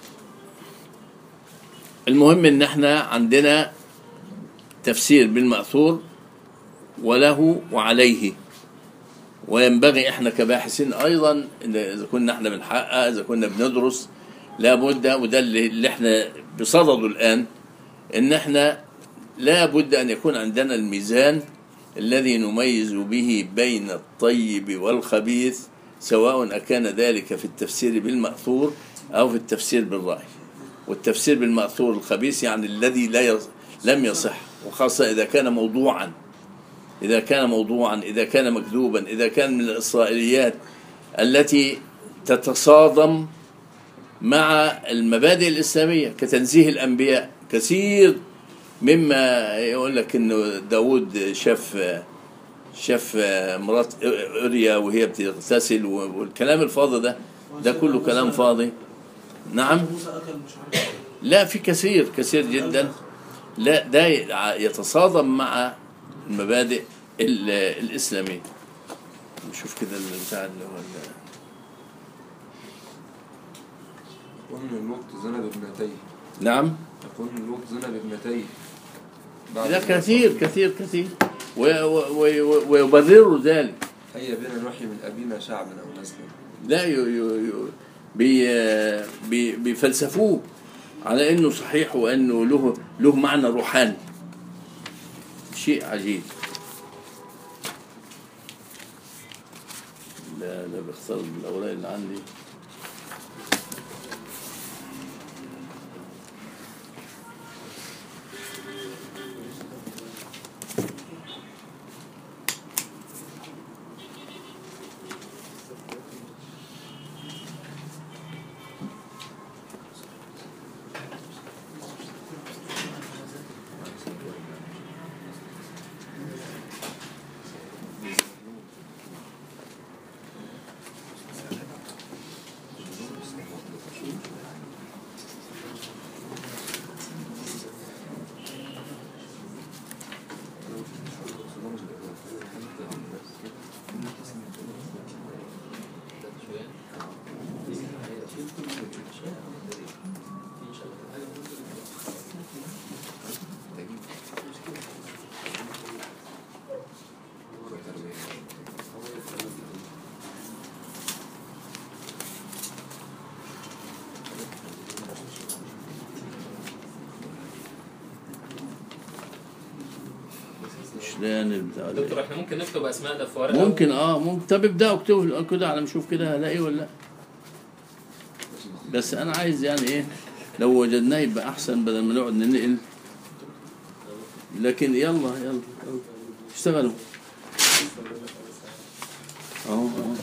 المهم ان احنا عندنا تفسير بالمأثور وله وعليه وينبغي احنا كباحثين ايضا إن اذا كنا احنا بنحقق اذا كنا بندرس لابد وده اللي اللي احنا بصدده الان ان احنا لا بد ان يكون عندنا الميزان الذي نميز به بين الطيب والخبيث سواء اكان ذلك في التفسير بالماثور او في التفسير بالراي والتفسير بالماثور الخبيث يعني الذي لا يص... لم يصح وخاصه اذا كان موضوعا اذا كان موضوعا اذا كان مكذوبا اذا كان من الاسرائيليات التي تتصادم مع المبادئ الإسلامية كتنزيه الأنبياء كثير مما يقول لك إنه داود شاف شاف مرات أوريا وهي بتغتسل والكلام الفاضي ده ده كله كلام فاضي نعم موسى اكل مش عارف لا في كثير كثير جدا لا ده يتصادم مع المبادئ ال- الإسلامية نشوف كده البتاع اللي هو ال- يكون لوط زنى بابنتيه نعم يكون لوط زنى بابنتيه بعد لا ما كثير صار. كثير كثير و- و- و- ويبرروا ذلك هيا بنا نحيي من ابينا شعبا او نسلا لا ي- ي- ي- بي بي بيفلسفوه على انه صحيح وانه له له معنى روحاني شيء عجيب ده ده بيختار الاوراق اللي عندي مش لاقي البتاع ده. دكتور احنا ممكن نكتب اسمائنا في ورقه ممكن اه ممكن طب ابداوا اكتبوا كده على نشوف كده هلاقي ولا لا بس انا عايز يعني ايه لو وجدناه يبقى احسن بدل ما نقعد ننقل لكن يلا يلا, يلا. اشتغلوا اهو اهو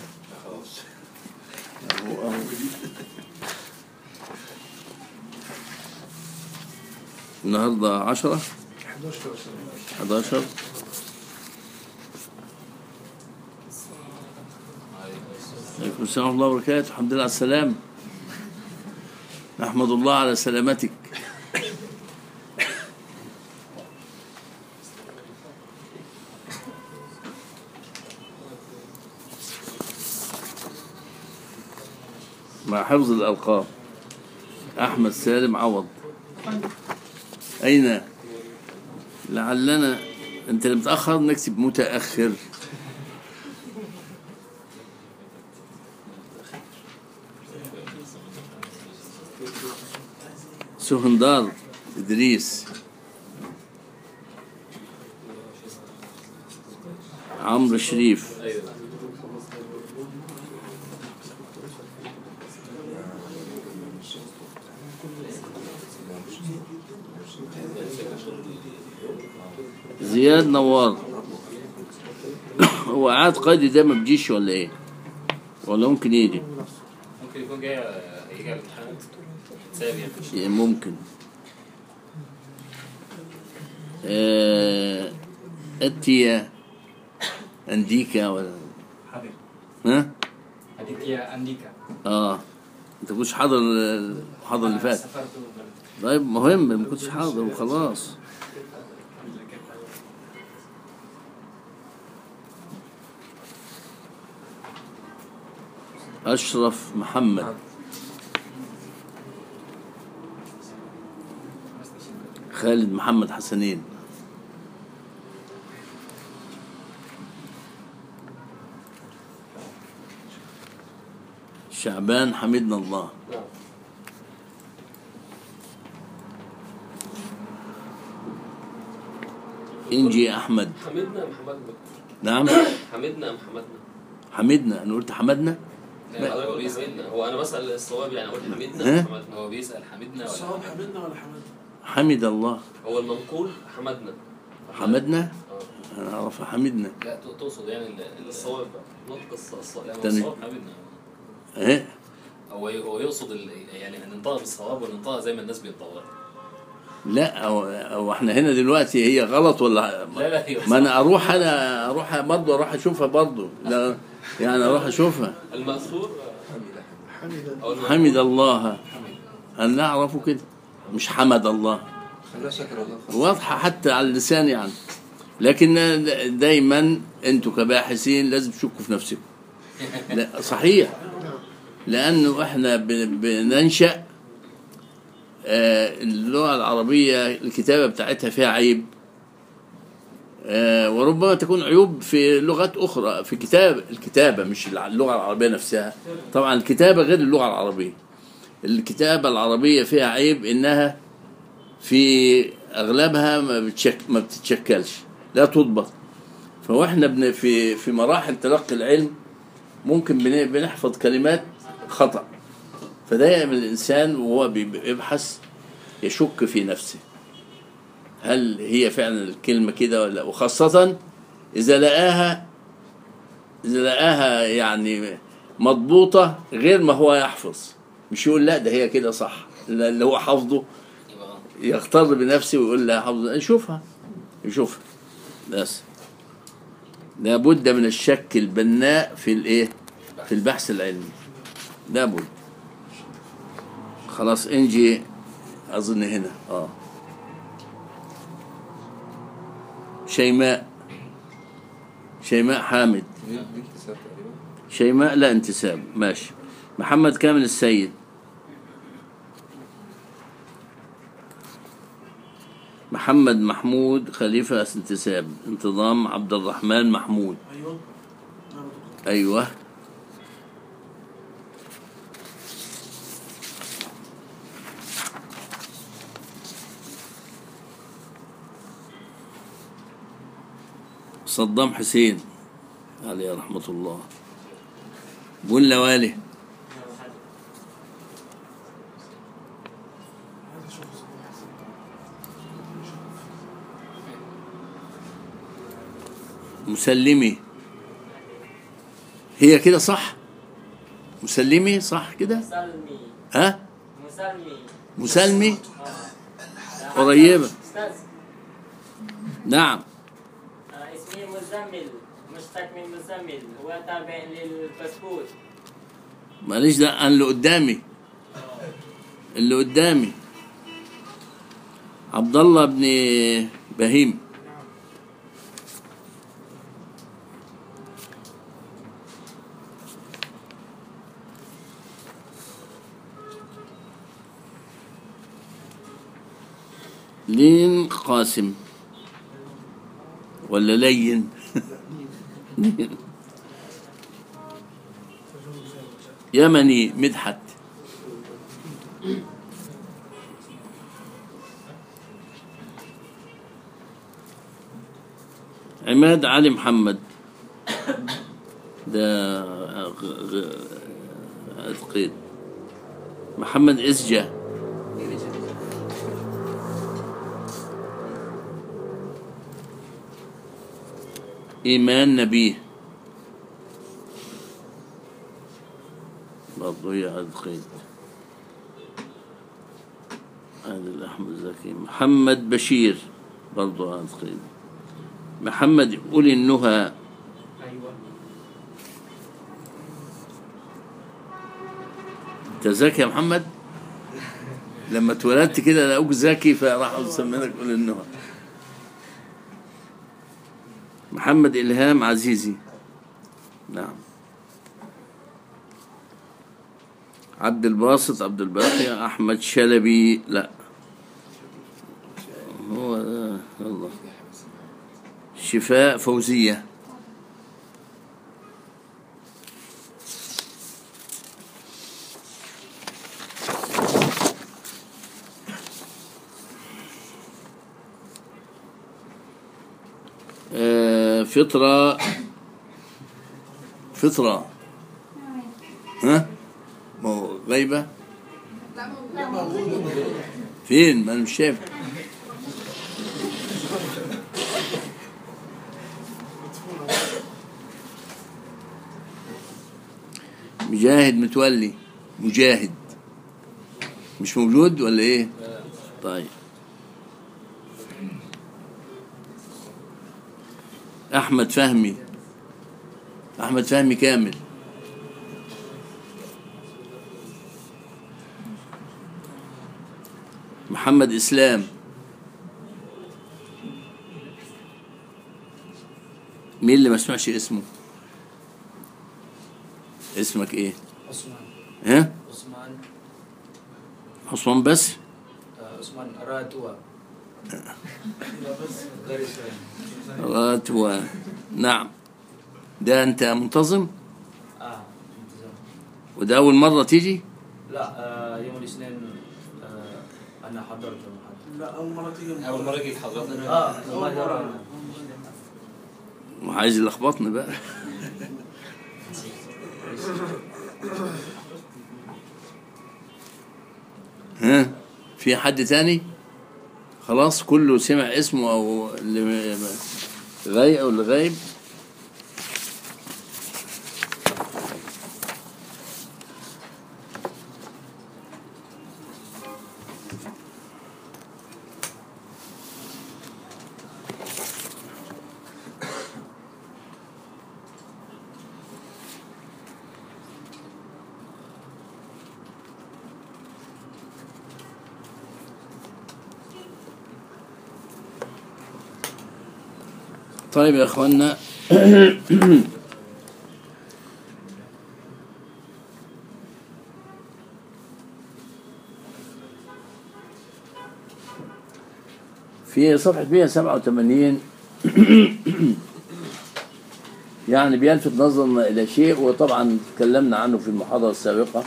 اهو اهو النهارده عشرة 11 عليكم السلام ورحمة الله وبركاته الحمد لله على السلام نحمد الله على سلامتك مع حفظ الألقاب أحمد سالم عوض أين لعلنا أنت اللي متأخر نكتب متأخر سهندار إدريس عمرو شريف ايوه زياد نوار هو قعد قاضي ده ما بيجيش ولا ايه ولا ممكن يجي ممكن يكون جاي هيجي على الامتحان ساب يعني إيه، ممكن آه، اتيا انديكا ولا حاضر ها أديتيا أنديكا اه انت كنتش حاضر المحاضره اللي فاتت سافرت طيب مهم ما كنتش حاضر وخلاص أشرف محمد خالد محمد حسنين شعبان حمدنا الله إنجي أحمد حمدنا أم حمدنا نعم حمدنا أم حمدنا حمدنا أنا قلت حمدنا لا حضرتك هو قلت بيسأل حمدنا هو أنا بسأل الصواب يعني أقول حمدنا ها؟ أم حمدنا هو بيسأل حمدنا ولا الصواب حمدنا ولا حمدنا؟ حمد الله هو المنقول حمدنا حمدنا آه. أنا أعرف حمدنا لا ت- تقصد يعني ال- ال- الصواب بقى نطق الص- الصواب لا هو تاني. الصواب حمدنا إيه هو هو يقصد ال- يعني ان ننطقها بالصواب وننطقها زي ما الناس بينطقوها لا هو هو احنا هنا دلوقتي هي غلط ولا لا لا هي ما انا اروح انا اروح برضه اروح اشوفها برضه لا يعني اروح اشوفها المأثور حمدا أو المنقول حمد الله انا نعرفه كده مش حمد الله خلاه شكر الله خلاص. واضحه حتى على اللسان يعني لكن دايما انتوا كباحثين لازم تشكوا في نفسكم لا صحيح لانه احنا ب- بننشا آه، اللغة العربية الكتابة بتاعتها فيها عيب آه، وربما تكون عيوب في لغات أخرى في كتاب الكتابة مش الع- اللغة العربية نفسها طبعا الكتابة غير اللغة العربية الكتابة العربية فيها عيب إنها في أغلبها ما, بتشك ما بتتشكلش لا تضبط فهو احنا بن في في مراحل تلقي العلم ممكن بن- بنحفظ كلمات خطأ فدائما الإنسان وهو بي- بيبحث يشك في نفسه هل هي فعلا الكلمة كده ولا لا؟ وخاصة إذا لقاها إذا لقاها يعني مضبوطة غير ما هو يحفظ مش يقول لا ده هي كده صح لا، اللي هو حافظه يبقى يغتر بنفسه ويقول لا حافظ يشوفها يشوفها بس لابد من الشك البناء في الايه في البحث العلمي لابد خلاص انجي اظن هنا اه شيماء شيماء حامد دي دي اكتساب تقريبا شيماء لا انتساب ماشي محمد كامل السيد محمد محمود خليفة انتساب انتظام عبد الرحمن محمود ايوه أيوة صدام حسين عليه رحمة الله بن لوالي عايز اشوف صباح حسين. مسلمي هي كده صح مسلمي صح كده مسلمي ها مسلمي مسلمي آه. قريبة أستاذ نعم آه، اسمي مزمل مشتق من مزمل هو تابع للبسكوت معلش ده انا اللي قدامي اللي قدامي عبد الله بن بهيم لين قاسم ولا لين يمني مدحت عماد علي محمد ده غ- غ- القيد محمد إسجا إيمان نبيه برضه هي على القيد عادل أحمد زكي محمد بشير برضه على القيد محمد أولي النهى أيوة انت ذكي يا محمد لما اتولدت كده لقوك ذكي فراحوا مسمينك أولي النهى محمد إلهام عزيزي نعم عبد الباسط عبد الباقي أحمد شلبي لا هو ده الله شفاء فوزية آه، فطرة فطرة ها ما هو غيبة فين ما انا مش شايف مجاهد متولي مجاهد مش موجود ولا ايه طيب احمد فهمي احمد فهمي كامل محمد اسلام مين اللي ما سمعش اسمه اسمك ايه عثمان ها عثمان عثمان بس عثمان راتوا غير شوي راتوا نعم ده أنت منتظم اه انتظام. وده أول مرة تيجي لا آه يوم الاثنين آه انا حضرت المحاضره لا اول مره تيجي اول مره جيت حضرتك اه والله يرى وعايز يلخبطني بقى ها في حد تاني خلاص كله سمع اسمه او اللي غايب او اللي غايب طيب يا اخوانا في صفحة 187 يعني بيلفت نظرنا إلى شيء وطبعا تكلمنا عنه في المحاضرة السابقة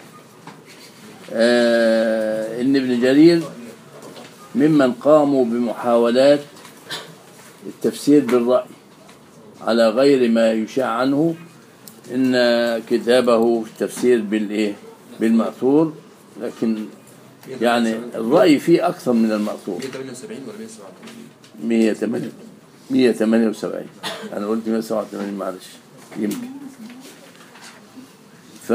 آه إن ابن جرير ممن قاموا بمحاولات التفسير بالرأي على غير ما يشاع عنه إن كتابه في التفسير بالإيه بالمأثور لكن يعني الرأي فيه أكثر من المأثور 178 ولا 187 108 178 أنا قلت 187 معلش يمكن ف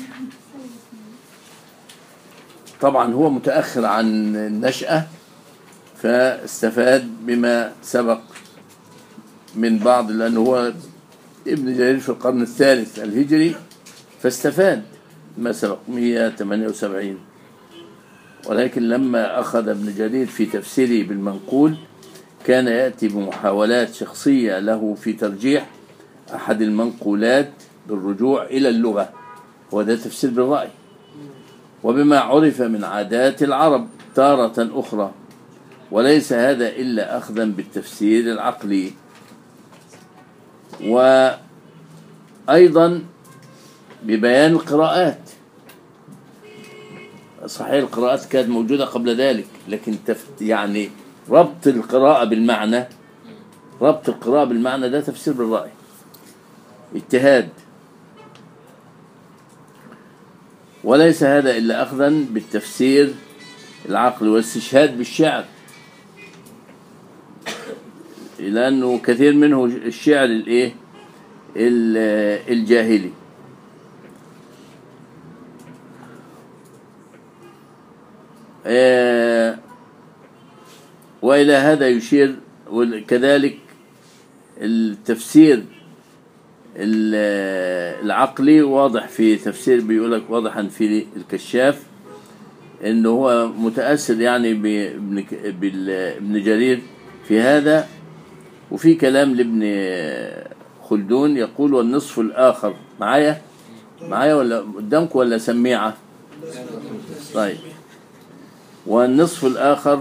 طبعا هو متأخر عن النشأة فاستفاد بما سبق من بعض لأنه هو ابن جرير في القرن الثالث الهجري فاستفاد ما سبق 178 ولكن لما أخذ ابن جرير في تفسيره بالمنقول كان يأتي بمحاولات شخصية له في ترجيح أحد المنقولات بالرجوع إلى اللغة وده تفسير بالرأي وبما عرف من عادات العرب تارة أخرى وليس هذا إلا أخذا بالتفسير العقلي وأيضا ببيان القراءات صحيح القراءات كانت موجودة قبل ذلك لكن تف يعني ربط القراءة بالمعنى ربط القراءة بالمعنى ده تفسير بالرأي اجتهاد وليس هذا إلا أخذا بالتفسير العقل والاستشهاد بالشعر لأنه كثير منه الشعر الإيه ال- الجاهلي آه، وإلى هذا يشير وال- كذلك التفسير ال- العقلي واضح في تفسير بيقولك واضحا في الكشاف انه هو متاثر يعني بابن ك- بال- ابن جرير في هذا وفي كلام لابن خلدون يقول والنصف الاخر معايا معايا ولا قدامكم ولا سميعه طيب والنصف الاخر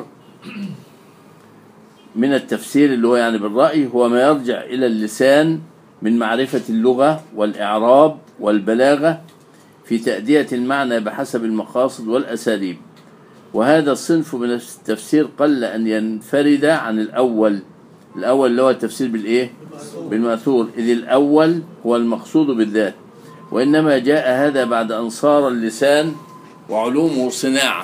من التفسير اللي هو يعني بالرأي هو ما يرجع إلى اللسان من معرفة اللغة والإعراب والبلاغة في تأدية المعنى بحسب المقاصد والأساليب وهذا الصنف من التفسير قل أن ينفرد عن الأول الأول اللي هو التفسير بالإيه؟ بالمأثور إذ الأول هو المقصود بالذات وإنما جاء هذا بعد أن صار اللسان وعلومه صناعة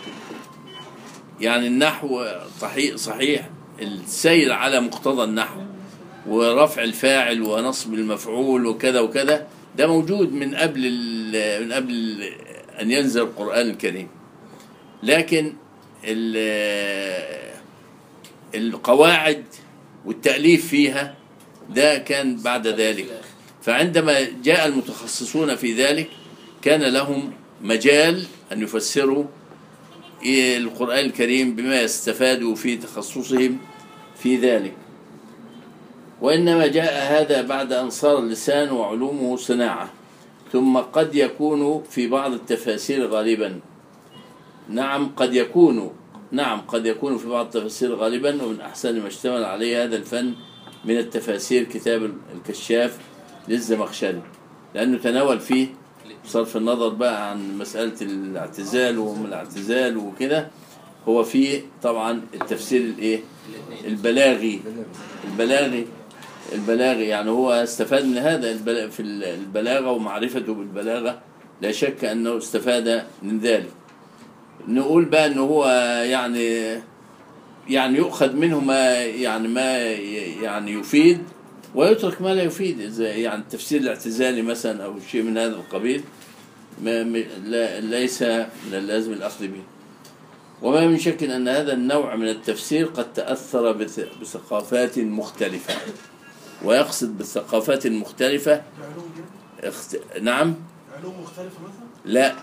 يعني النحو صحيح صحيح السير على مقتضى النحو ورفع الفاعل ونصب المفعول وكذا وكذا ده موجود من قبل ال- من قبل ان ينزل القران الكريم لكن ال- القواعد والتاليف فيها ده كان بعد ذلك فعندما جاء المتخصصون في ذلك كان لهم مجال ان يفسروا القرآن الكريم بما يستفادوا في تخصصهم في ذلك وإنما جاء هذا بعد أن صار اللسان وعلومه صناعة ثم قد يكون في بعض التفاسير غالبا نعم قد يكون نعم قد يكون في بعض التفاسير غالبا ومن أحسن ما اشتمل عليه هذا الفن من التفاسير كتاب الكشاف للزمخشري لأنه تناول فيه بصرف النظر بقى عن مسألة الاعتزال وهم الاعتزال وكده هو فيه طبعا التفسير الايه البلاغي البلاغي البلاغي يعني هو استفاد من هذا البلا- في البلاغة ومعرفته بالبلاغة لا شك أنه استفاد من ذلك نقول بقى أنه هو يعني يعني يؤخذ منه ما يعني ما يعني يفيد ويترك ما لا يفيد زي يعني التفسير الاعتزالي مثلا أو شيء من هذا القبيل ما م- لا ليس من اللازم الأخذ به وما من شك أن هذا النوع من التفسير قد تأثر بث- بثقافات مختلفة ويقصد بالثقافات المختلفة بعلوم يعني اخت... نعم علوم مختلفة مثلا لا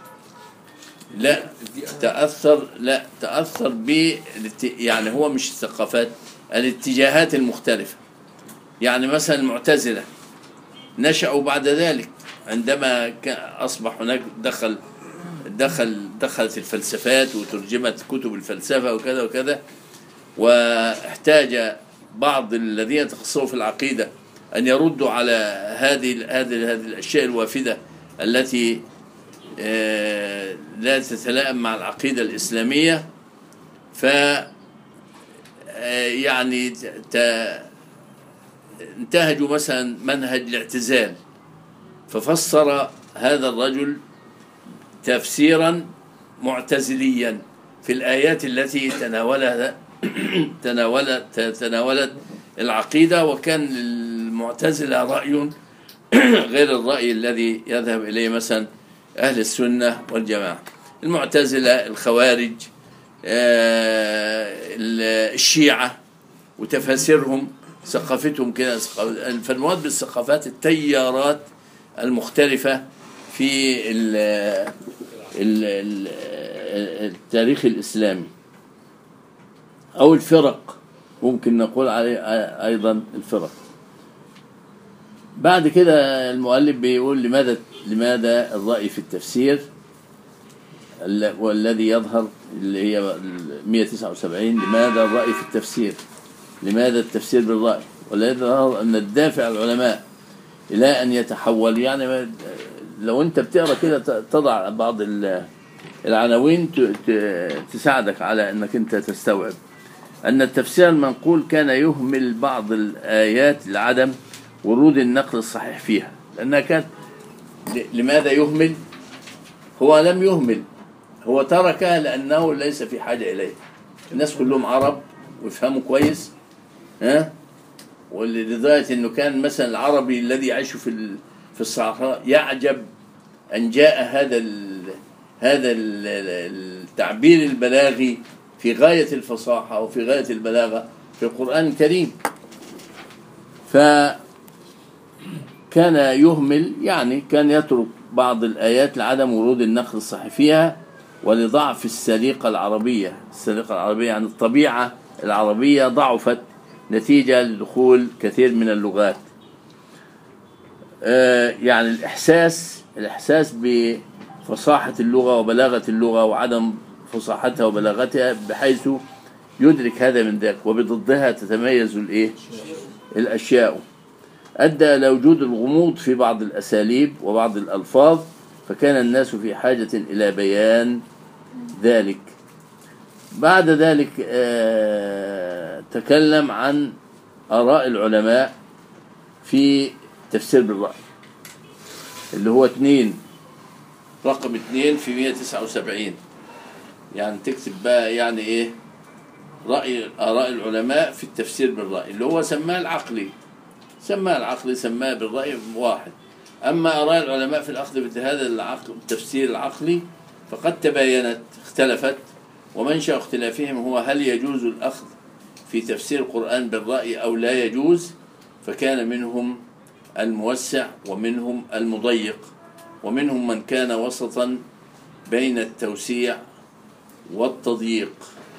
لا تأثر لا تأثر ب يعني هو مش الثقافات الاتجاهات المختلفة يعني مثلا المعتزلة نشأوا بعد ذلك عندما كا- أصبح هناك دخل دخل دخلت الفلسفات وترجمت كتب الفلسفة وكذا وكذا واحتاج بعض الذين تخصصوا في العقيدة أن يردوا على هذه هذه هذه الأشياء الوافدة التي آه، لا تتلائم مع العقيدة الإسلامية ف آه، يعني ت- انتهجوا مثلا منهج الاعتزال ففسر هذا الرجل تفسيرا معتزليا في الآيات التي تناولها تناولت تناولت العقيدة وكان للمعتزلة رأي غير الرأي الذي يذهب إليه مثلا أهل السنة والجماعة المعتزلة الخوارج آه، الشيعة وتفاسيرهم ثقافتهم كده ثقافة- فالمراد بالثقافات التيارات المختلفة في ال ال ال التاريخ الإسلامي أو الفرق ممكن نقول عليه أيضا الفرق بعد كده المؤلف بيقول لماذا لماذا الرأي في التفسير ال- والذي يظهر اللي هي ال 179 لماذا الرأي في التفسير لماذا التفسير بالرأي والذي يظهر أن الدافع العلماء إلى أن يتحول يعني ما- لو أنت بتقرأ كده ت- تضع بعض ال- العناوين ت- ت- تساعدك على أنك أنت تستوعب أن التفسير المنقول كان يهمل بعض الآيات لعدم ورود النقل الصحيح فيها لأنها كانت ل- لماذا يهمل هو لم يهمل هو تركها لأنه ليس في حاجة إليه الناس كلهم عرب ويفهموا كويس ها ولدرجة أنه كان مثلا العربي الذي يعيش في ال- في الصحراء يعجب أن جاء هذا ال هذا ال- التعبير البلاغي في غاية الفصاحة وفي غاية البلاغة في القرآن الكريم فكان يهمل يعني كان يترك بعض الآيات لعدم ورود النقل الصحيح فيها ولضعف السليقة العربية السليقة العربية يعني الطبيعة العربية ضعفت نتيجة لدخول كثير من اللغات آه، يعني الإحساس الإحساس بفصاحة اللغة وبلاغة اللغة وعدم فصاحتها وبلاغتها بحيث يدرك هذا من ذاك وبضدها تتميز الإيه؟ الأشياء أدى إلى وجود الغموض في بعض الأساليب وبعض الألفاظ فكان الناس في حاجة إلى بيان ذلك بعد ذلك آه، تكلم عن آراء العلماء في تفسير بالرأي اللي هو اثنين رقم اثنين في 179 يعني تكتب بقى يعني ايه رأي آراء العلماء في التفسير بالرأي اللي هو سماه العقلي سماه العقلي سماه بالرأي واحد أما آراء العلماء في الأخذ بهذا العقل التفسير العقلي فقد تباينت اختلفت ومنشأ اختلافهم هو هل يجوز الأخذ في تفسير القرآن بالرأي أو لا يجوز فكان منهم الموسع ومنهم المضيق ومنهم من كان وسطا بين التوسيع والتضييق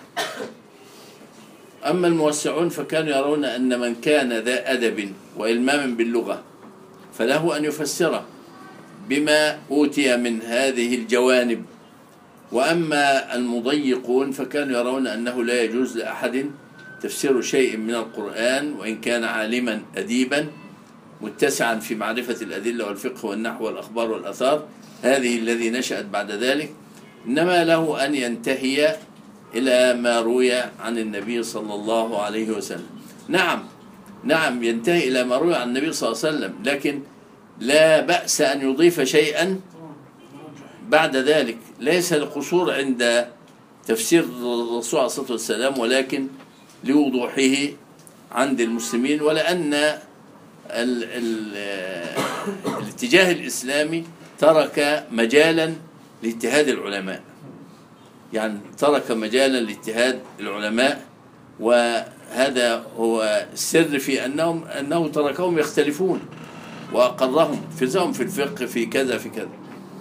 أما الموسعون فكانوا يرون أن من كان ذا أدب وإلمام باللغة فله أن يفسره بما أوتي من هذه الجوانب وأما المضيقون فكانوا يرون أنه لا يجوز لأحد تفسير شيء من القرآن وإن كان عالما أديبا متسعا في معرفة الأدلة والفقه والنحو والأخبار والأثار هذه الذي نشأت بعد ذلك إنما له أن ينتهي إلى ما روي عن النبي صلى الله عليه وسلم نعم نعم ينتهي إلى ما روي عن النبي صلى الله عليه وسلم لكن لا بأس أن يضيف شيئا بعد ذلك ليس القصور عند تفسير الرسول عليه الصلاة والسلام ولكن لوضوحه عند المسلمين ولأن ال ال الاتجاه الإسلامي ترك مجالا لاجتهاد العلماء يعني ترك مجالا لاجتهاد العلماء وهذا هو السر في أنهم أنه تركهم يختلفون وأقرهم فزهم في الفقه في كذا في كذا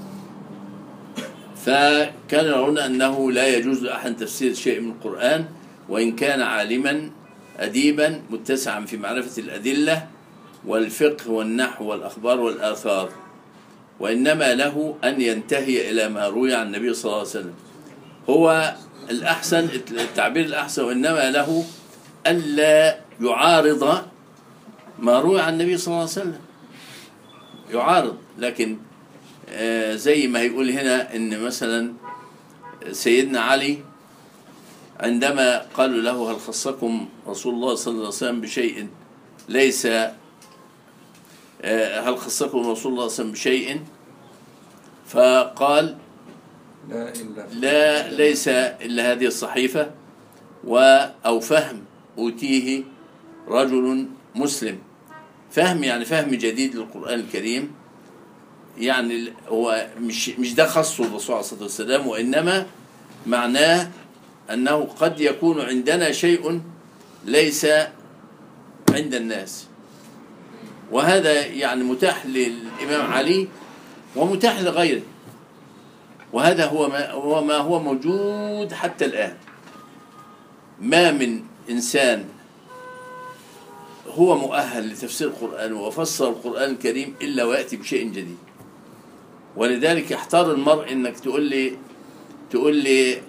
فكانوا يرون أنه لا يجوز لأحد تفسير شيء من القرآن وإن كان عالما أديبا متسعا في معرفة الأدلة والفقه والنحو والأخبار والآثار وإنما له أن ينتهي إلى ما روي عن النبي صلى الله عليه وسلم هو الأحسن التعبير الأحسن وإنما له ألا يعارض ما روي عن النبي صلى الله عليه وسلم يعارض لكن آه، زي ما يقول هنا ان مثلا سيدنا علي عندما قالوا له هل خصكم رسول الله صلى الله عليه وسلم بشيء ليس آه، هل خصكم رسول الله صلى الله عليه وسلم بشيء فقال لا إلا لا ليس إلا هذه الصحيفة و أو فهم أوتيه رجل مسلم فهم يعني فهم جديد للقرآن الكريم يعني هو مش مش ده خاصه الرسول عليه الصلاة والسلام وإنما معناه أنه قد يكون عندنا شيء ليس عند الناس وهذا يعني متاح للإمام علي ومتاح لغيره وهذا هو ما هو ما هو موجود حتى الآن ما من إنسان هو مؤهل لتفسير القرآن وفسر القرآن الكريم إلا ويأتي بشيء جديد ولذلك يحتار المرء إنك تقول لي تقول لي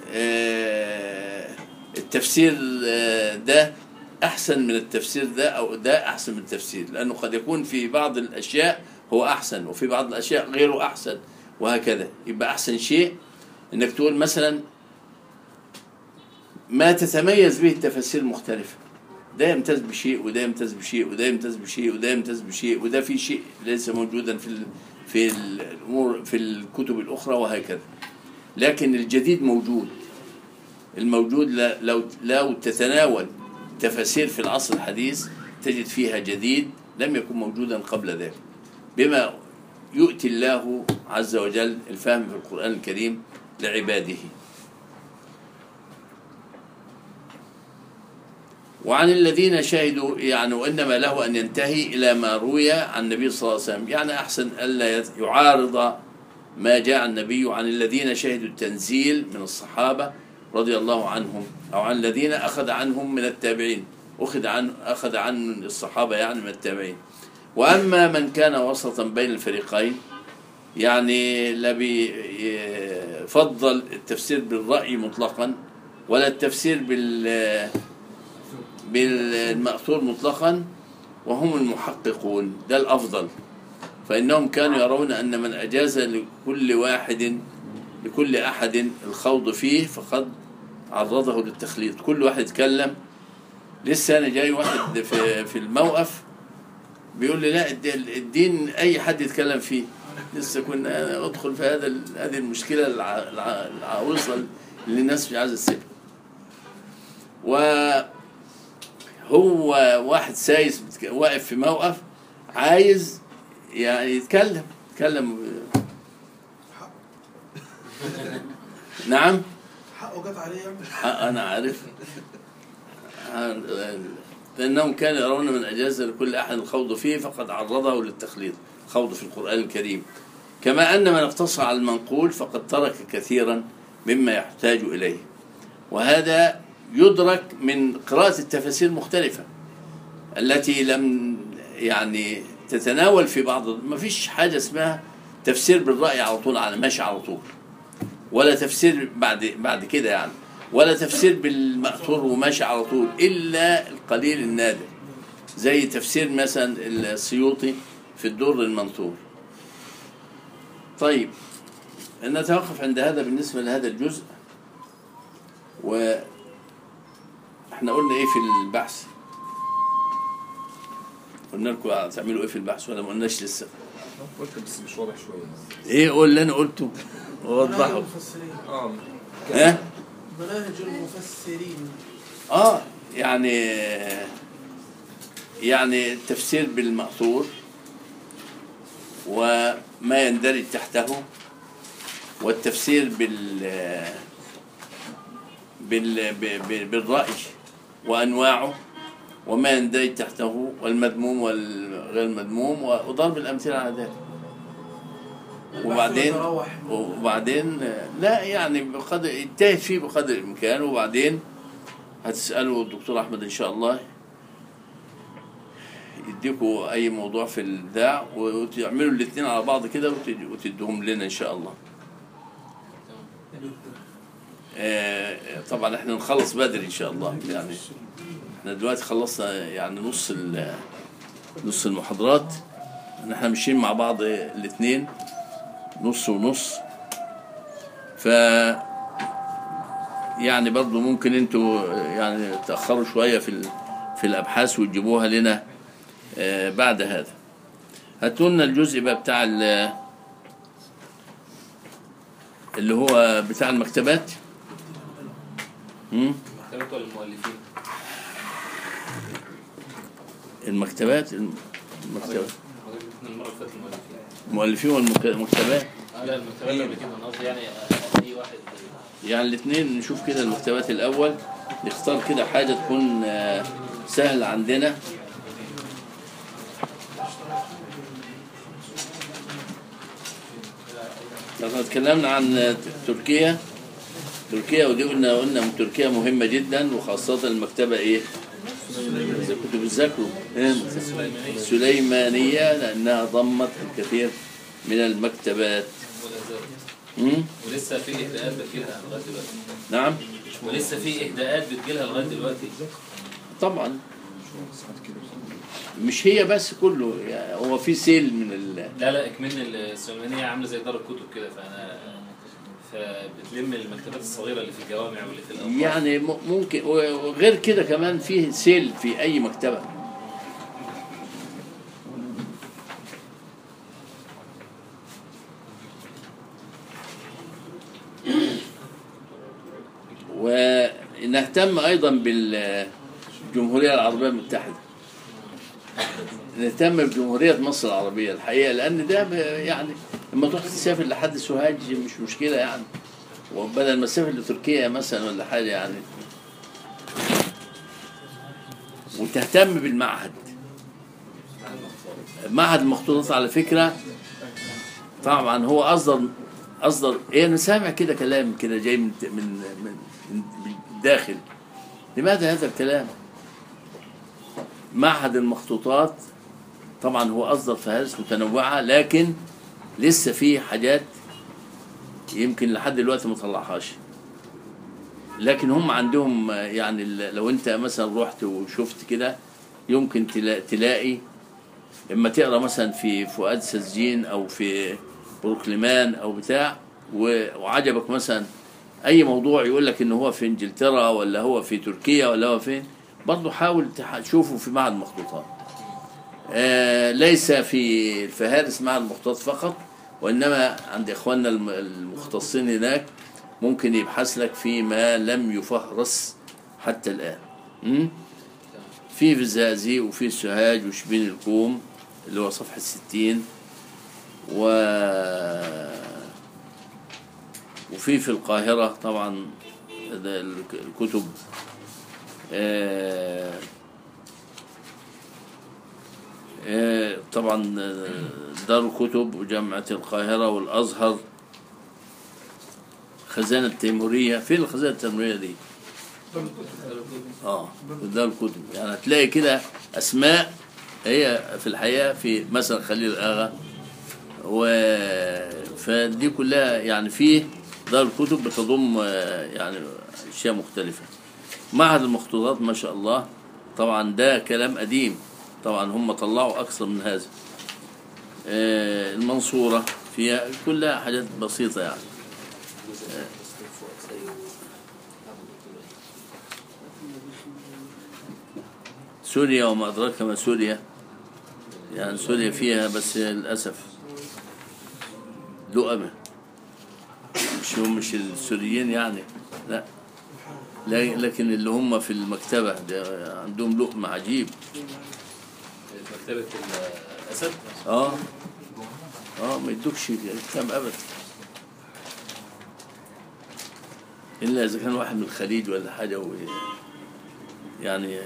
آه التفسير آه ده أحسن من التفسير ده أو ده أحسن من التفسير لأنه قد يكون في بعض الأشياء هو أحسن وفي بعض الأشياء غيره أحسن وهكذا يبقى أحسن شيء إنك تقول مثلا ما تتميز به التفاسير المختلفة ده يمتاز بشيء وده يمتاز بشيء وده يمتاز بشيء وده يمتاز بشيء وده في شيء ليس موجودا في ال- في الامور في الكتب الاخرى وهكذا لكن الجديد موجود الموجود لا- لو لو تتناول تفاسير في العصر الحديث تجد فيها جديد لم يكن موجودا قبل ذلك بما يؤتي الله عز وجل الفهم في القرآن الكريم لعباده وعن الذين شهدوا يعني وإنما له أن ينتهي إلى ما روي عن النبي صلى الله عليه وسلم يعني أحسن ألا يت- يعارض ما جاء عن النبي عن الذين شهدوا التنزيل من الصحابة رضي الله عنهم أو عن الذين أخذ عنهم من التابعين أخذ عن أخذ عن الصحابة يعني من التابعين وأما من كان وسطا بين الفريقين يعني لا بيفضل التفسير بالرأي مطلقا ولا التفسير بال بالمأثور مطلقا وهم المحققون ده الأفضل فإنهم كانوا يرون أن من أجاز لكل واحد لكل أحد الخوض فيه فقد عرضه للتخليط كل واحد يتكلم لسه أنا جاي واحد في, في الموقف بيقول لي لا الد- الدين أي حد يتكلم فيه لسه كنا أدخل في هذا ال- هذه المشكلة الع- الع- العويصة اللي الناس مش عايزة تسيبها وهو واحد سايس بتك- واقف في موقف عايز يعني يتكلم يتكلم نعم حقه جت عليه يعني آه، أنا عارف آه، لأنهم كانوا يرون من أجاز لكل أحد الخوض فيه فقد عرضه للتخليط خوض في القرآن الكريم كما أن من اقتصر على المنقول فقد ترك كثيرا مما يحتاج إليه وهذا يدرك من قراءة التفاسير المختلفة التي لم يعني تتناول في بعض ما فيش حاجة اسمها تفسير بالرأي على طول على ماشي على طول ولا تفسير بعد بعد كده يعني ولا تفسير بالمأثور وماشي على طول إلا القليل النادر زي تفسير مثلا السيوطي في الدر المنثور طيب نتوقف عند هذا بالنسبة لهذا الجزء و احنا قلنا ايه في البحث قلنا لكم هتعملوا ايه في البحث ولا ما قلناش لسه قلت بس مش واضح شويه ايه قول اللي انا قلته مناهج وضحوا المفسرين اه ها مناهج المفسرين اه يعني يعني التفسير بالمأثور وما يندرج تحته والتفسير بال بال ب- ب- بالرأي وأنواعه وما يندرج تحته والمذموم والغير المذموم وضرب الأمثلة على ذلك وبعدين يتراوح وبعدين لا يعني بقدر يجتهد فيه بقدر الامكان وبعدين هتسالوا الدكتور احمد ان شاء الله يديكوا اي موضوع في البتاع وتعملوا الاثنين على بعض كده وتد- وتدوهم لنا ان شاء الله آه، طبعا احنا نخلص بدري ان شاء الله يعني احنا دلوقتي خلصنا يعني نص ال- نص المحاضرات احنا ماشيين مع بعض الاثنين نص ونص ف يعني برضو ممكن انتوا يعني تأخروا شوية في ال- في الأبحاث وتجيبوها لنا آه، بعد هذا هاتوا لنا الجزء بقى بتاع ال- اللي هو بتاع المكتبات مم؟ مكتبة ولا المؤلفين؟ المكتبات المكتبات حضرتك من المرة اللي فاتت المؤلفين المؤلفين والمكتبات اه لا المكتبات قبل كده انا قصدي يعني اي واحد يعني الاثنين نشوف كده المكتبات الأول نختار كده حاجة تكون آه، سهلة عندنا احنا اتكلمنا عن تركيا تركيا ودي قلنا قلنا من تركيا مهمة جدا وخاصة المكتبة ايه؟ إذا كنتوا بتذاكروا إيه؟ السليمانية لأنها ضمت الكثير من المكتبات والازاز مم؟ ولسه في اهداءات بتجيلها لغايه دلوقتي نعم ولسه في اهداءات بتجيلها لغايه دلوقتي طبعا مش هي بس كله يعني هو في سيل من ال... لا لا اكمن السليمانيه عامله زي دار الكتب كده فانا فبتلم المكتبات الصغيره اللي في الجوامع واللي في الأوقاف يعني م- ممكن وغير كده كمان فيه سيل في اي مكتبه ونهتم ايضا بالجمهوريه العربيه المتحده نهتم بجمهوريه مصر العربيه الحقيقه لان ده ب- يعني لما تروح تسافر لحد سوهاج مش مشكله يعني وبدل ما تسافر لتركيا مثلا ولا حاجه يعني وتهتم بالمعهد معهد المخطوطات على فكره طبعا هو اصدر اصدر ايه انا سامع كده كلام كده جاي من من من من الداخل لماذا هذا الكلام؟ معهد المخطوطات طبعا هو اصدر فهارس متنوعه لكن لسه في حاجات يمكن لحد دلوقتي ما طلعهاش لكن هم عندهم آه، يعني ال- لو انت مثلا رحت وشفت كده يمكن تلا- تلاقي اما تقرا مثلا في فؤاد سجين او في بروكلمان او بتاع و- وعجبك مثلا اي موضوع يقول لك ان هو في انجلترا ولا هو في تركيا ولا هو فين برضه حاول تح- تشوفه في معهد مخطوطات آه، ليس في الفهارس مع المخطوطات فقط وانما عند اخواننا الم- المختصين هناك ممكن يبحث لك في ما لم يفهرس حتى الان م? في في الزقازيق وفي السوهاج وشبين الكوم اللي هو صفحه 60 و وفي في القاهره طبعا ده الك- الكتب آه، آه، طبعا آه، دار الكتب وجامعة القاهرة والأزهر خزانة التيمورية فين الخزانة التيمورية دي؟ اه دار الكتب يعني هتلاقي كده أسماء هي في الحقيقة في مثلا خليل الآغا و فدي كلها يعني فيه دار الكتب بتضم آه، يعني اشياء مختلفه معهد المخطوطات ما شاء الله طبعا ده كلام قديم طبعا هم طلعوا اكثر من هذا آه، المنصوره فيها كلها حاجات بسيطه يعني سوريا وما أدراك ما سوريا يعني سوريا فيها بس للأسف لؤمة مش هم مش السوريين يعني لا لا- لكن اللي هم في المكتبة ده عندهم لؤم عجيب مكتبة الأسد اه اه ما يدوكش كتاب ابدا الا اذا كان واحد من الخليج ولا حاجه و يعني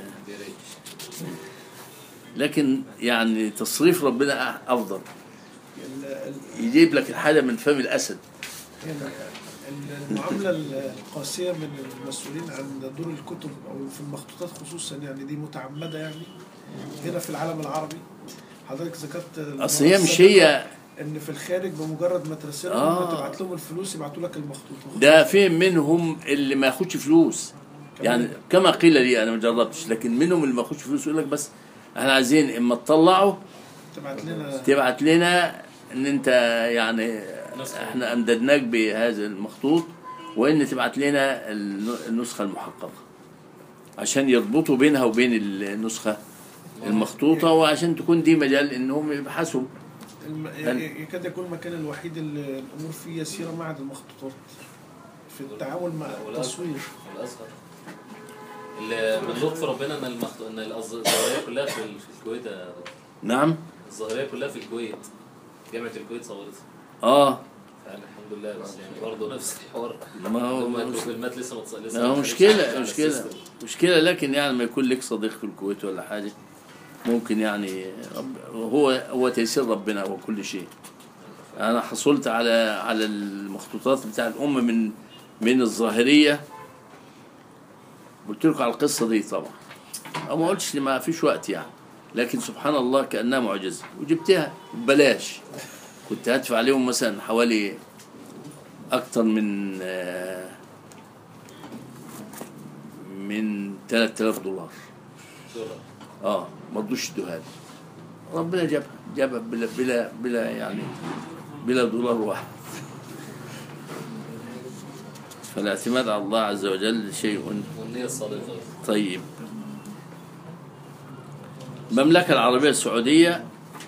لكن يعني تصريف ربنا أح- افضل ال- ال- يجيب لك الحاجه من فم الاسد هنا المعاملة القاسية من المسؤولين عن دور الكتب أو في المخطوطات خصوصا يعني دي متعمدة يعني هنا في العالم العربي حضرتك ذكرت اصل هي مش هي ان في الخارج بمجرد ما ترسلهم آه. آه. تبعت لهم الفلوس يبعتوا لك المخطوط ده في منهم اللي ما ياخدش فلوس يعني كما قيل لي انا ما جربتش لكن منهم اللي ما ياخدش فلوس يقول لك بس احنا عايزين اما تطلعوا تبعت لنا تبعت لنا ان انت يعني نسخة. احنا امددناك بهذا المخطوط وان تبعت لنا الن- النسخه المحققه عشان يربطوا بينها وبين النسخه المخطوطه وعشان تكون دي مجال انهم يبحثوا الم... هل- يكاد يكون المكان الوحيد اللي الامور فيه يسيره معهد المخطوطات في التعامل مع التصوير والأزهر اللي من لطف ربنا ان المخط... ان الأز- الظاهريه كلها في ال- في الكويت يا دكتور. نعم الظاهريه كلها في الكويت جامعه الكويت صورتها اه يعني الحمد لله بس يعني برضه نفس الحوار ما هو الميكروفيلمات لسه ما تص- لسه ما هو ما مشكلة اتعملتش على مشكلة السيستم. مشكلة لكن يعني ما يكون لك صديق في الكويت ولا حاجة ممكن يعني رب هو هو تيسير ربنا هو كل شيء أنا حصلت على على المخطوطات بتاع الأم من من الظاهرية قلت لكم على القصة دي طبعا أو ما قلتش ما فيش وقت يعني لكن سبحان الله كأنها معجزة وجبتها ببلاش كنت هدفع عليهم مثلا حوالي أكتر من آه، من 3000 دولار دولار. اه ما رضوش يدوها لي ربنا جابها جابها بلا بلا بلا يعني بلا دولار واحد فالاعتماد على الله عز وجل شيء والنيه الصادقه طيب المملكة العربية السعودية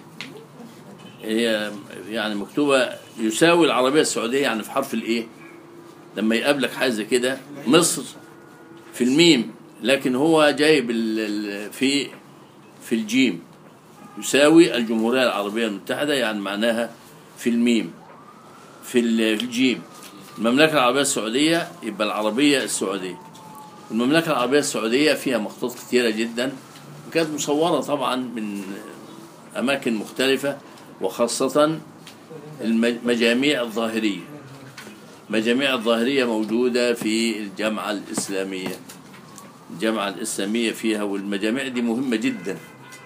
هي يعني مكتوبة يساوي العربية السعودية يعني في حرف الإيه لما يقابلك حاجة زي كده مصر في الميم لكن هو جايب ال- ال- في في الجيم يساوي الجمهورية العربية المتحدة يعني معناها في الميم في ال- في الجيم المملكة العربية السعودية يبقى العربية السعودية المملكة العربية السعودية فيها مخطوطات كتيرة جدا وكانت مصورة طبعا من أماكن مختلفة وخاصة المجاميع الظاهرية مجاميع الظاهرية موجودة في الجامعة الإسلامية الجامعة الإسلامية فيها والمجاميع دي مهمة جدا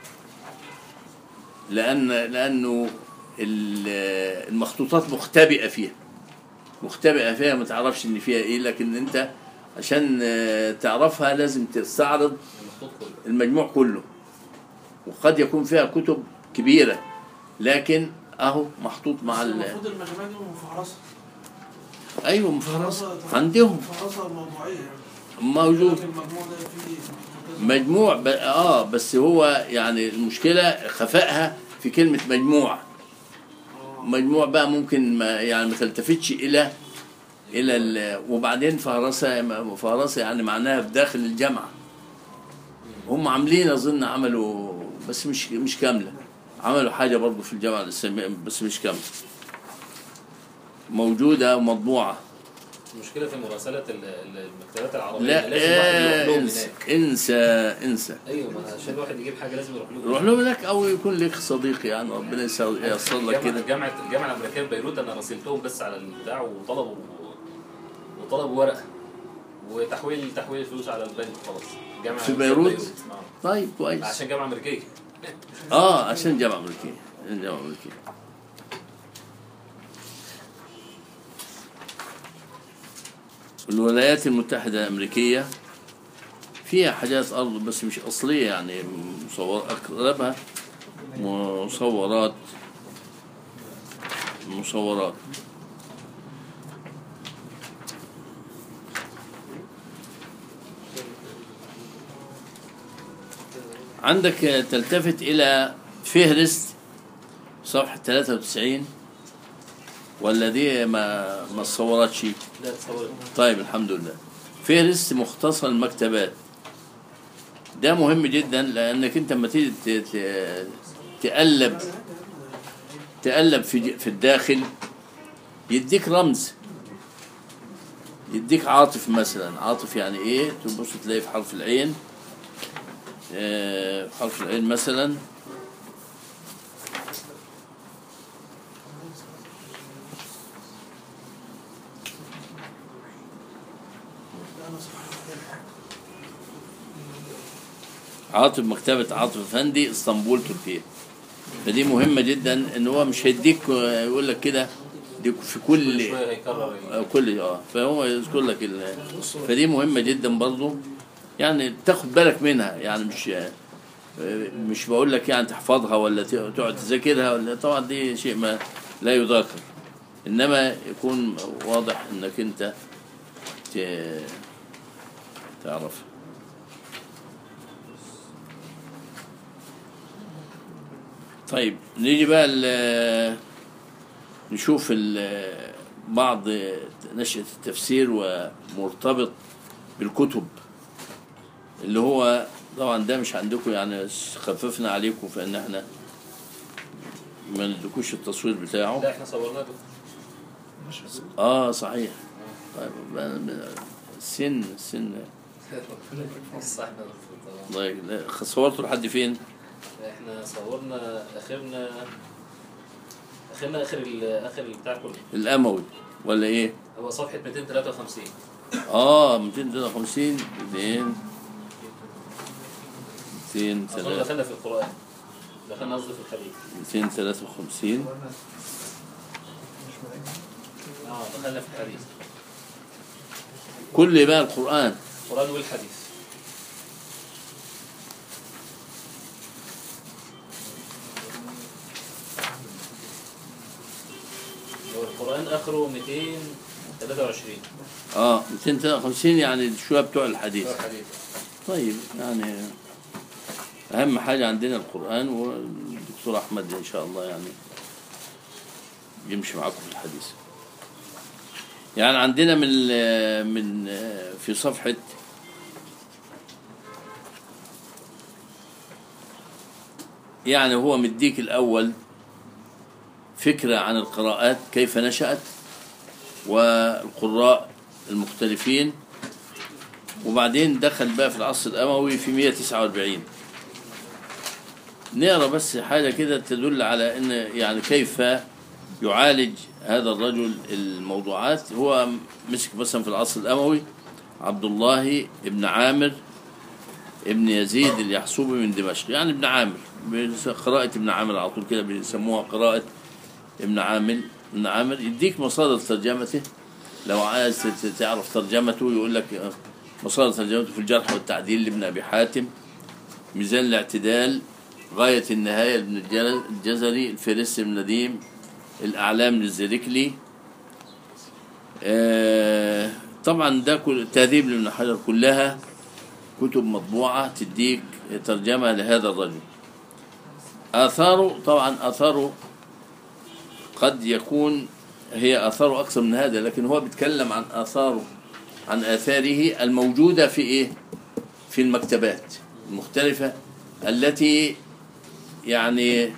لأن لأنه ال- المخطوطات مختبئة فيها مختبئة فيها ما تعرفش إن فيها إيه لكن أنت عشان آه، تعرفها لازم تستعرض المخطوط كله المجموع كله وقد يكون فيها كتب كبيرة لكن أهو محطوط مع ال... المفروض المجاميع دي مفهرسه أيوه مفهرسة عندهم مفهرسه موضوعيه يعني موجود لكن المجموع ده فيه مجموع ب... اه بس هو يعني المشكله خفائها في كلمه مجموع مجموع بقى ممكن ما يعني ما تلتفتش الى الى ال... وبعدين فهرسه فهرسه يعني معناها في داخل الجامعه هم عاملين اظن عملوا بس مش مش كامله عملوا حاجه برضه في الجامعه الاسلاميه بس مش كامله موجوده ومطبوعه المشكله في مراسله ال- ال- المكتبات العربيه لا لازم الواحد يروح آه لهم انسى هناك انسى انسى ايوه ما عشان الواحد يجيب حاجه لازم يروح لهم روح له هناك او يكون لك صديق يعني ربنا يسر ييسر لك الجامعة- كده الجامعة الجامعة الأمريكية في بيروت أنا راسلتهم بس على البتاع وطلبوا وطلبوا ورقة وتحويل تحويل الفلوس على البنك خلاص الجامعة في الأمريكية بيروت؟ آه. طيب كويس عشان جامعة أمريكية اه عشان جامعه امريكيه عشان جامعه امريكيه الولايات المتحدة الأمريكية فيها حاجات أرض بس مش أصلية يعني مصور أغلبها مصورات مصورات عندك تلتفت إلى فهرست صفحة 93 ولا دي ما ما صورتش لا تصور طيب الحمد لله فهرست مختصر المكتبات ده مهم جدا لانك انت لما تيجي ت- ت- تقلب تقلب في ج- في الداخل يديك رمز يديك عاطف مثلا عاطف يعني ايه تبص تلاقي في حرف العين آه، في حرف العين مثلا عاطف مكتبة عاطف افندي اسطنبول تركيا فدي مهمة جدا ان هو مش هيديك آه، يقول لك كده دي في كل كل شويه هيكرر آه، كل اه فهو يذكر لك ال- فدي مهمة جدا برضو يعني تاخد بالك منها يعني مش آه، مش بقول لك يعني تحفظها ولا ت- تقعد تذاكرها ولا طبعا دي شيء ما لا يذاكر انما يكون واضح انك انت ت- تعرف طيب نيجي بقى ال- نشوف ال- بعض نشأة التفسير ومرتبط بالكتب اللي هو طبعا ده مش عندكم يعني خففنا عليكم في ان احنا ما ندكوش التصوير بتاعه لا احنا صورناه دكتور اه صحيح طيب بقى- السن السن صح يا دكتور طبعا الله يجزاك. صورته لحد فين؟ احنا صورنا اخرنا اخرنا اخر ال- اخر البتاع كله الاموي ولا ايه؟ هو صفحه 253 اه 253 200 200 اظن دخلنا في القران دخلنا قصدي في الحديث 253 اه دخلنا في الحديث كل بقى القرآن القران والحديث هو القران اخره 223 اه 253 يعني شويه بتوع الحديث ده الحديث طيب يعني اهم حاجه عندنا القرآن والدكتور احمد ان شاء الله يعني يمشي معاكم في الحديث يعني عندنا من ال- من في صفحه يعني هو مديك الاول فكره عن القراءات كيف نشأت والقراء المختلفين وبعدين دخل بقى في العصر الأموي في 149 نقرا بس حاجة كده تدل على أن يعني كيف يعالج هذا الرجل الموضوعات هو مسك مثلا في العصر الأموي عبد الله ابن عامر ابن يزيد اليحصوبي من دمشق يعني ابن عامر بيس- قراءة ابن عامر على طول كده بيسموها قراءة ابن عامر ابن عامر يديك مصادر ترجمته لو عايز ت- تعرف ترجمته يقول لك آه، مصادر ترجمته في الجرح والتعديل لابن ابي حاتم ميزان الاعتدال غاية النهاية لابن الجل- الجزري الفارسي بن نديم الأعلام للزركلي آه، طبعا ده كل تهذيب لابن حجر كلها كتب مطبوعة تديك ترجمة لهذا الرجل آثاره طبعا آثاره قد يكون هي آثاره أكثر من هذا لكن هو بيتكلم عن آثاره عن آثاره الموجودة في إيه؟ في المكتبات المختلفة التي يعني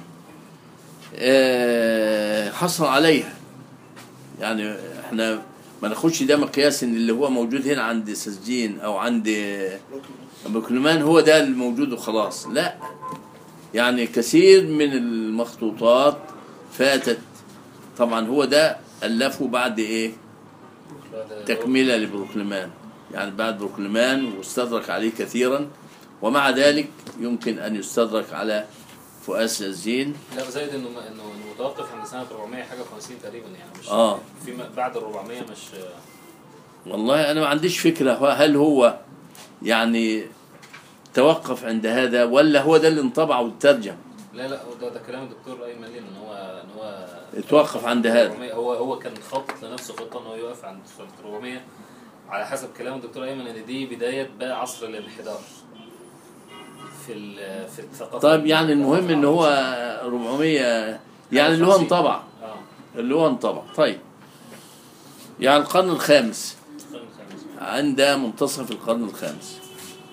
آه، حصل عليها يعني احنا ما ناخدش ده مقياس ان اللي هو موجود هنا عند سجين او عند بكلمان هو ده الموجود وخلاص لا يعني كثير من المخطوطات فاتت طبعا هو ده ألفه بعد ايه بعد- تكملة لبروكلمان يعني بعد بروكلمان واستدرك عليه كثيرا ومع ذلك يمكن أن يستدرك على فؤاس الزين لا زائد انه انه إنه متوقف عند سنه 400 حاجه 50 تقريبا يعني مش آه. في بعد ال 400 مش والله انا ما عنديش فكره هو- هل هو يعني توقف عند هذا ولا هو ده اللي انطبع وترجم لا لا هو ده, ده كلام الدكتور ايمن لين ان هو ان هو اتوقف عند هذا 400 هو هو كان خطط لنفسه خطه ان هو يقف عند سنه 400 على حسب كلام الدكتور ايمن ان دي بدايه بقى عصر الانحدار في ال- في الثقافه طيب يعني المهم ان هو 400 يعني اللي هو انطبع اه اللي هو انطبع طيب يعني القرن الخامس القرن الخامس. عند منتصف القرن الخامس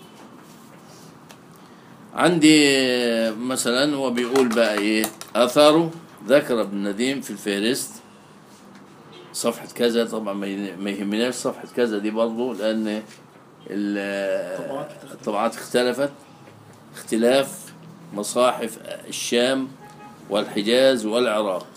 عندي مثلا هو بيقول بقى ايه اثاره ذكر ابن نديم في الفهرست صفحة كذا طبعا ما ي- ما يهمناش صفحة كذا دي برضه لأن ال- الطبعات اختلفت اختلاف مصاحف الشام والحجاز والعراق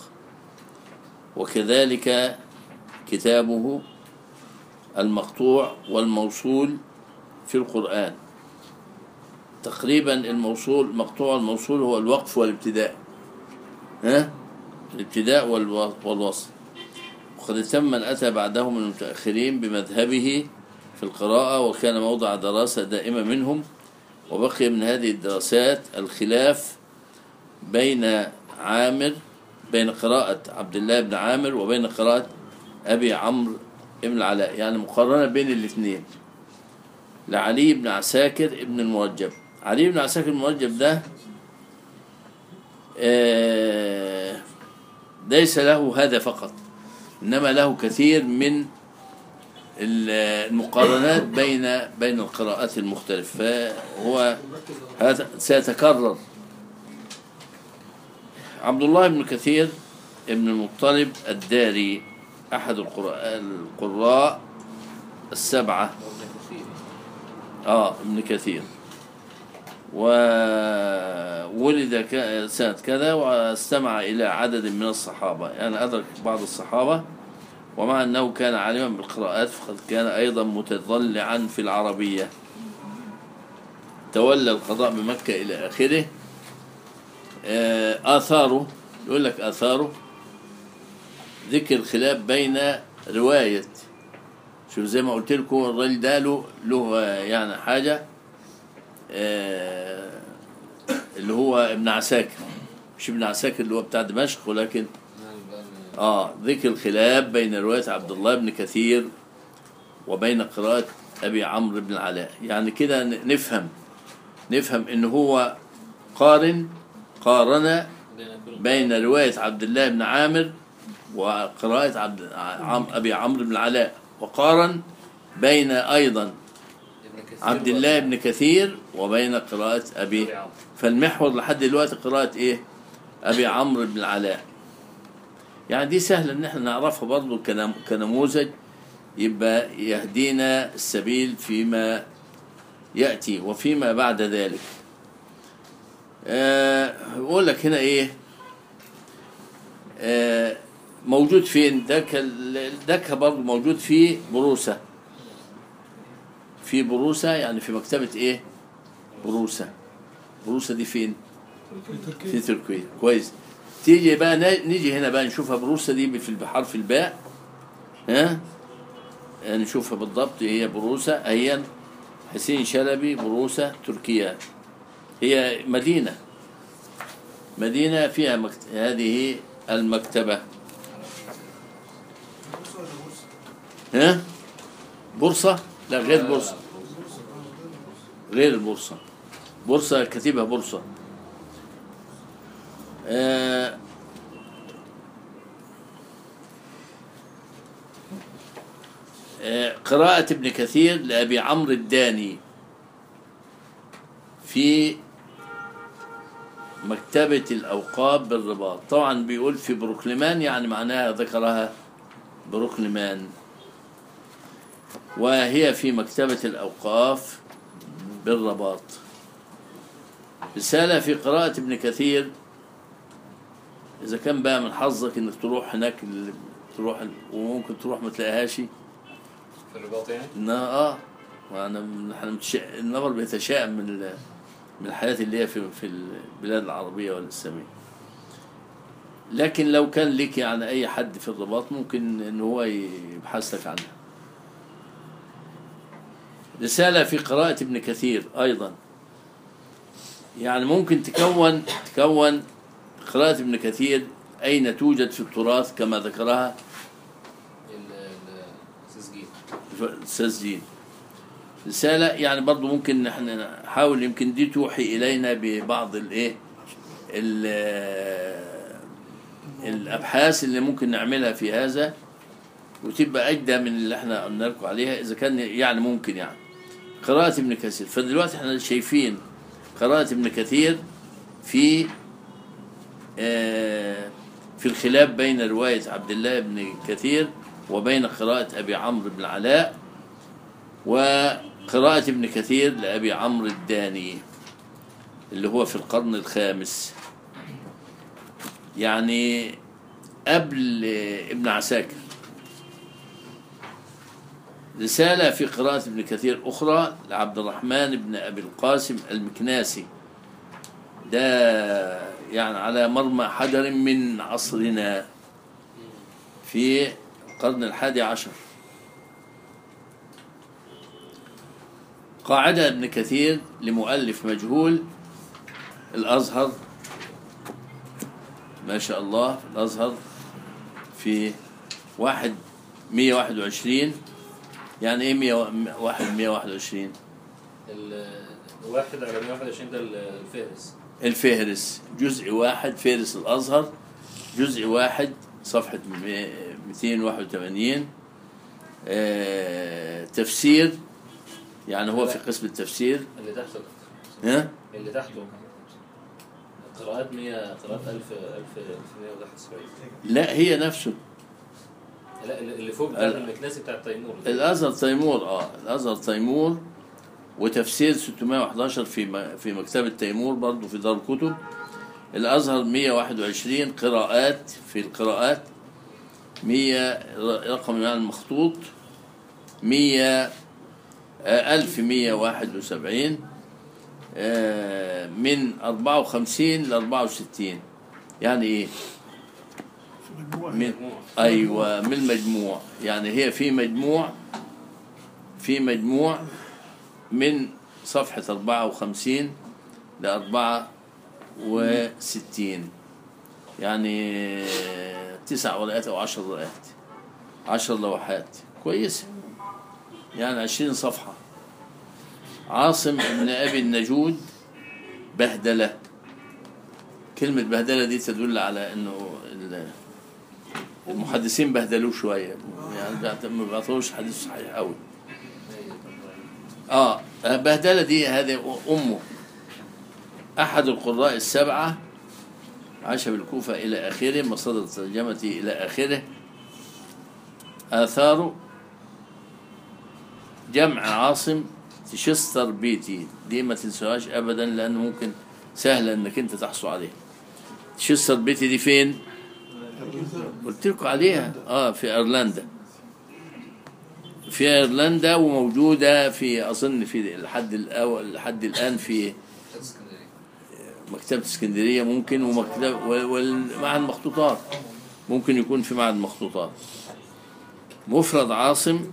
وكذلك كتابه المقطوع والموصول في القرآن تقريبا الموصول مقطوع الموصول هو الوقف والابتداء ها الابتداء والو- والوصل وقد تم من أتى بعدهم من المتأخرين بمذهبه في القراءة وكان موضع دراسة دائمة منهم وبقي من هذه الدراسات الخلاف بين عامر بين قراءة عبد الله بن عامر وبين قراءة أبي عمرو بن العلاء يعني مقارنة بين الاثنين لعلي بن عساكر ابن المرجب علي بن عساكر المرجب ده آه، ليس له هذا فقط إنما له كثير من ال- المقارنات بين بين القراءات المختلفة فهو هذا سيتكرر عبد الله بن كثير ابن المطلب الداري أحد القراء القراء السبعة آه ابن كثير وولد ك- سنة كذا واستمع إلى عدد من الصحابة يعني أدرك بعض الصحابة ومع أنه كان عالما بالقراءات فقد كان أيضا متضلعا في العربية تولى القضاء بمكة إلى آخره آه، آثاره يقول لك آثاره ذكر الخلاف بين رواية شوف زي ما قلت لكم الراجل ده له له آه، يعني حاجة آه، اللي هو ابن عساكر مش ابن عساكر اللي هو بتاع دمشق ولكن اه ذكر الخلاف بين رواية عبد الله بن كثير وبين قراءة أبي عمرو بن العلاء يعني كده ن- نفهم نفهم إن هو قارن قارن بين كل بين رواية عبد الله بن عامر وقراءة عبد عم أبي عمرو بن العلاء وقارن بين أيضا ابن كثير عبد و- الله بن كثير وبين قراءة أبي أبي عمرو. فالمحور لحد دلوقتي قراءة إيه؟ أبي عمرو بن العلاء يعني دي سهلة إن احنا نعرفها برضو كنم- كنموذج يبقى يهدينا السبيل فيما يأتي وفيما بعد ذلك آه، يقول لك هنا إيه آه، موجود فين ده كال- ده ك- برضو موجود في بروسة في بروسة يعني في مكتبة إيه بروسة بروسة دي فين في تركيا كويس تيجي بقى ن- نيجي هنا بقى نشوفها بروسة دي في بحرف الباء ها نشوفها بالضبط هي بروسة هي حسين شلبي بروسة تركيا هي مدينة مدينة فيها مكت... هذه المكتبة ها بورصة لا غير بورصة غير البورصة بورصة كاتبها بورصة آه آه قراءة ابن كثير لأبي عمرو الداني في مكتبة الأوقاف بالرباط طبعا بيقول في بروكلمان يعني معناها ذكرها بروكلمان وهي في مكتبة الأوقاف بالرباط رسالة في قراءة ابن كثير إذا كان بقى من حظك إنك تروح هناك ال- تروح ال- وممكن تروح ما تلاقيهاش في الرباط يعني إنها آه وأنا من- إحنا متشا... النظر بيتشائم من ال... من الحياة اللي هي في في البلاد العربية والإسلامية لكن لو كان لك يعني أي حد في الرباط ممكن إن هو يبحث لك عنها رسالة في قراءة ابن كثير أيضا يعني ممكن تكون تكون قراءة ابن كثير أين توجد في التراث كما ذكرها ال- ال- التسجيل تسجيل رسالة يعني برضو ممكن نحن نحاول يمكن دي توحي إلينا ببعض الإيه ال- الأبحاث اللي ممكن نعملها في هذا وتبقى أجدى من اللي احنا قلنا لكم عليها إذا كان يعني ممكن يعني قراءة ابن كثير فدلوقتي احنا شايفين قراءة ابن كثير في آه، في الخلاف بين رواية عبد الله بن كثير وبين قراءة أبي عمرو بن العلاء وقراءة ابن كثير لأبي عمرو الداني اللي هو في القرن الخامس يعني قبل ابن عساكر رسالة في قراءة ابن كثير أخرى لعبد الرحمن بن أبي القاسم المكناسي ده يعني على مرمى حجر من عصرنا في القرن الحادي عشر قاعدة ابن كثير لمؤلف مجهول الأزهر ما شاء الله في الأزهر في واحد مية واحد وعشرين يعني ايه مية واحد مية واحد وعشرين ال- واحد على 121 ده ال- الفهرس الفهرس جزء واحد فهرس الأزهر جزء واحد صفحة 281 آه، تفسير يعني هو في قسم التفسير اللي تحته ها اللي تحته قراءات 100 قراءات 1000 1171 لا هي نفسه لا اللي اللي فوق بتاع المكناسي بتاع التيمور الازهر تيمور اه الازهر تيمور وتفسير 611 في م- في مكتبة تيمور برضه في دار الكتب الازهر 121 قراءات في القراءات 100 ر- رقم يعني المخطوط 100 آه، 1171 آه، من 54 ل 64 يعني ايه؟ في مجموعة من ايوه من المجموع يعني هي في مجموع في مجموع من صفحة 54 ل 64 يعني تسع ورقات أو عشر ورقات عشر لوحات كويسة يعني عشرين صفحة عاصم بن أبي النجود بهدلة كلمة بهدلة دي تدل على أنه ال- المحدثين بهدلوه شوية يعني بيعت- ما بيعطوش حديث صحيح قوي اه بهدلة دي هذه أمه أحد القراء السبعة عاش بالكوفة إلى آخره مصادر ترجمتي إلى آخره آثاره جمع عاصم تشستر بيتي دي ما تنسوهاش أبدا لأنه ممكن سهلة إنك أنت تحصل عليها تشستر بيتي دي فين؟ قلت لكم عليها اه في ايرلندا في ايرلندا وموجوده في اظن في لحد الاول لحد الان في اسكندريه مكتبه اسكندريه ممكن ومكتبه ومعهد المخطوطات ممكن يكون في معهد المخطوطات مفرد عاصم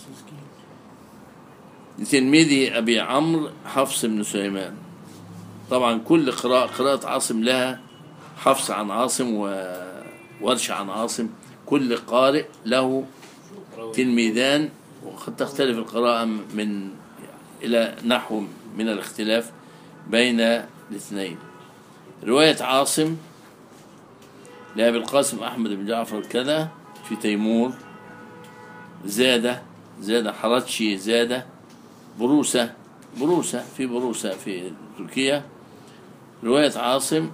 لتلميذي ابي عمرو حفص بن سليمان طبعا كل قراءة قراءة عاصم لها حفص عن عاصم وورش عن عاصم كل قارئ له تلميذان وقد تختلف القراءة من إلى نحو من الاختلاف بين الاثنين رواية عاصم لأبي القاسم أحمد بن جعفر كذا في تيمور زادة زادة حرتشي زادة بروسة بروسة في بروسة في تركيا رواية عاصم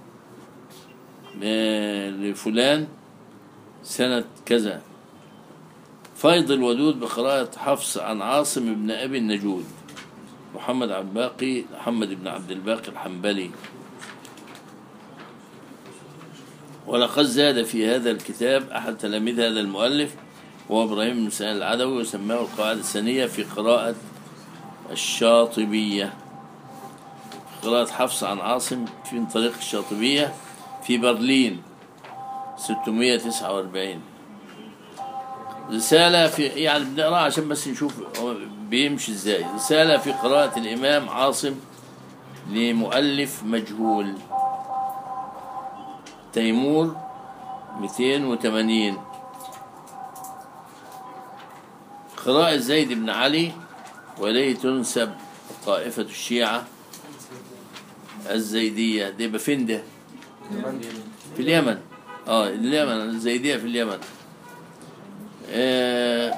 آه، لفلان سنة كذا فيض الودود بقراءة حفص عن عاصم بن أبي النجود محمد عبد الباقي محمد بن عبد الباقي الحنبلي ولقد زاد في هذا الكتاب أحد تلاميذ هذا المؤلف وهو إبراهيم بن سهل العدوي وسماه القواعد الثانية في قراءة الشاطبية قراءة حفص عن عاصم في من طريق الشاطبية في برلين 649 رسالة في يعني بنقراها عشان بس نشوف هو بيمشي ازاي رسالة في قراءة الإمام عاصم لمؤلف مجهول تيمور 280 قراءة زيد بن علي وإليه تنسب طائفة الشيعة الزيدية دي يبقى فين ده؟ في اليمن اه اليمن الزيدية في اليمن آه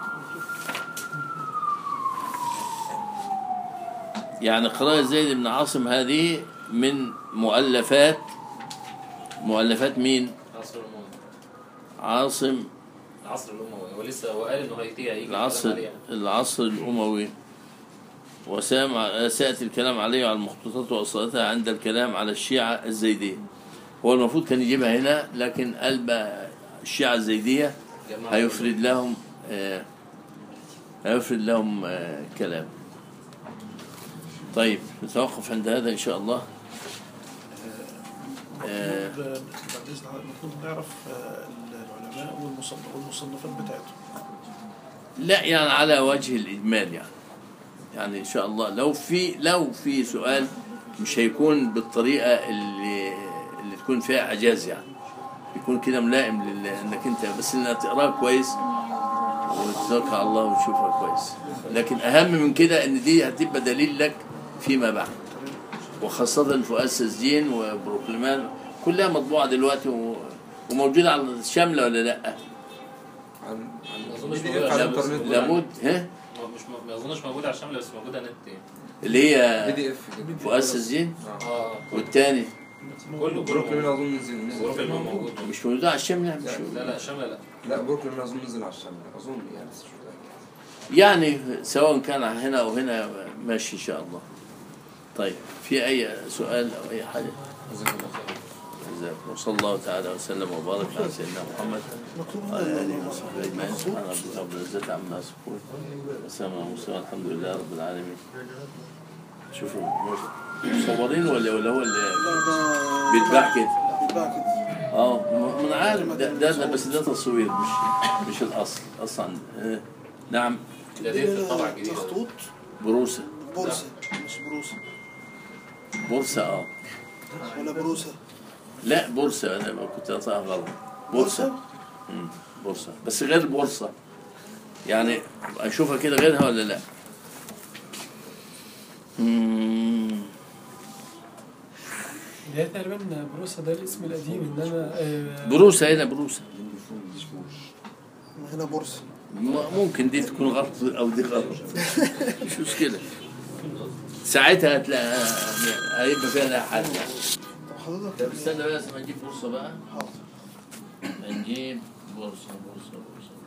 يعني قراءة زيد بن عاصم هذه من مؤلفات مؤلفات مين؟ العصر الأموي عاصم العصر الأموي هو لسه هو قال إنه هيجي هيجي العصر الكلام عليه. العصر الأموي وسامع سيأتي الكلام عليه وعلى المخطوطات وأصالتها عند الكلام على الشيعة الزيدية هو المفروض كان يجيبها هنا لكن قلب الشيعة الزيدية جماعة هيفرد لهم آه هيفرد لهم آه كلام طيب نتوقف عند هذا إن شاء الله آه مطلوب بعد اذن حضرتك مطلوب نعرف آه، العلماء والمصنف- والمصنفات بتاعتهم لا يعني على وجه الإجمال يعني يعني إن شاء الله لو في لو في سؤال مش هيكون بالطريقة اللي اللي تكون فيها إعجاز يعني يكون كده ملائم لل- إنك أنت بس إنك تقراه كويس وتتوكل على الله وتشوفها كويس لكن أهم من كده إن دي هتبقى دليل لك فيما بعد وخاصة فؤاد سجين وبروكلمان كلها مطبوعة دلوقتي و- وموجودة على الشاملة ولا لأ؟ عن ما أظنش عن موجودة على على الشمس. الانترنت لابد ها مش ما اظنش موجوده على الشامله بس موجوده نت يعني. اللي بي هي دي اف كده فؤاد سجين اه والتاني كله بروكلين كله اظن نزل نزل بروكلين موجود مش موجودة على الشملة مش لا لا الشامله لا لا بروكلين اظن نزل على الشمال اظن يعني بس مش متأكد. يعني سواء كان هنا أو هنا ماشي إن شاء الله طيب في أي سؤال أو أي حاجة جزاك الله خير جزاكم وصلى الله تعالى وسلم وبارك على سيدنا محمد وعلى آله وصحبه أجمعين سبحان ربك رب العزة عما يصفون وسلام على المرسلين الحمد لله رب العالمين شوفوا مصورين ولا ولا هو اللي بيتباع كده بيتباع كده اه م- من عارف ده, ده, ده بس ده تصوير مش مش الاصل اصلا آه، نعم ده دي في الطبعه الجديده مخطوط بروسه بورصة مش بروسة بورصه اه ولا بروسة لا بورصه انا ما كنت قطعها غلط بورصه مم، بورصه بس غير بورصه يعني اشوفها كده غيرها ولا لا مم، ده تقريبا بروسا ده الاسم القديم انما آه، بروسه هنا بروسه هنا بورصة م- ممكن دي تكون غلط او دي غلط مش مشكله ساعتها هتلاقي هيبقى فيها لها حل يعني طب حضرتك طب استنى بس ما نجيب بورصه بقى حاضر نجيب بورصه بورصه بورصه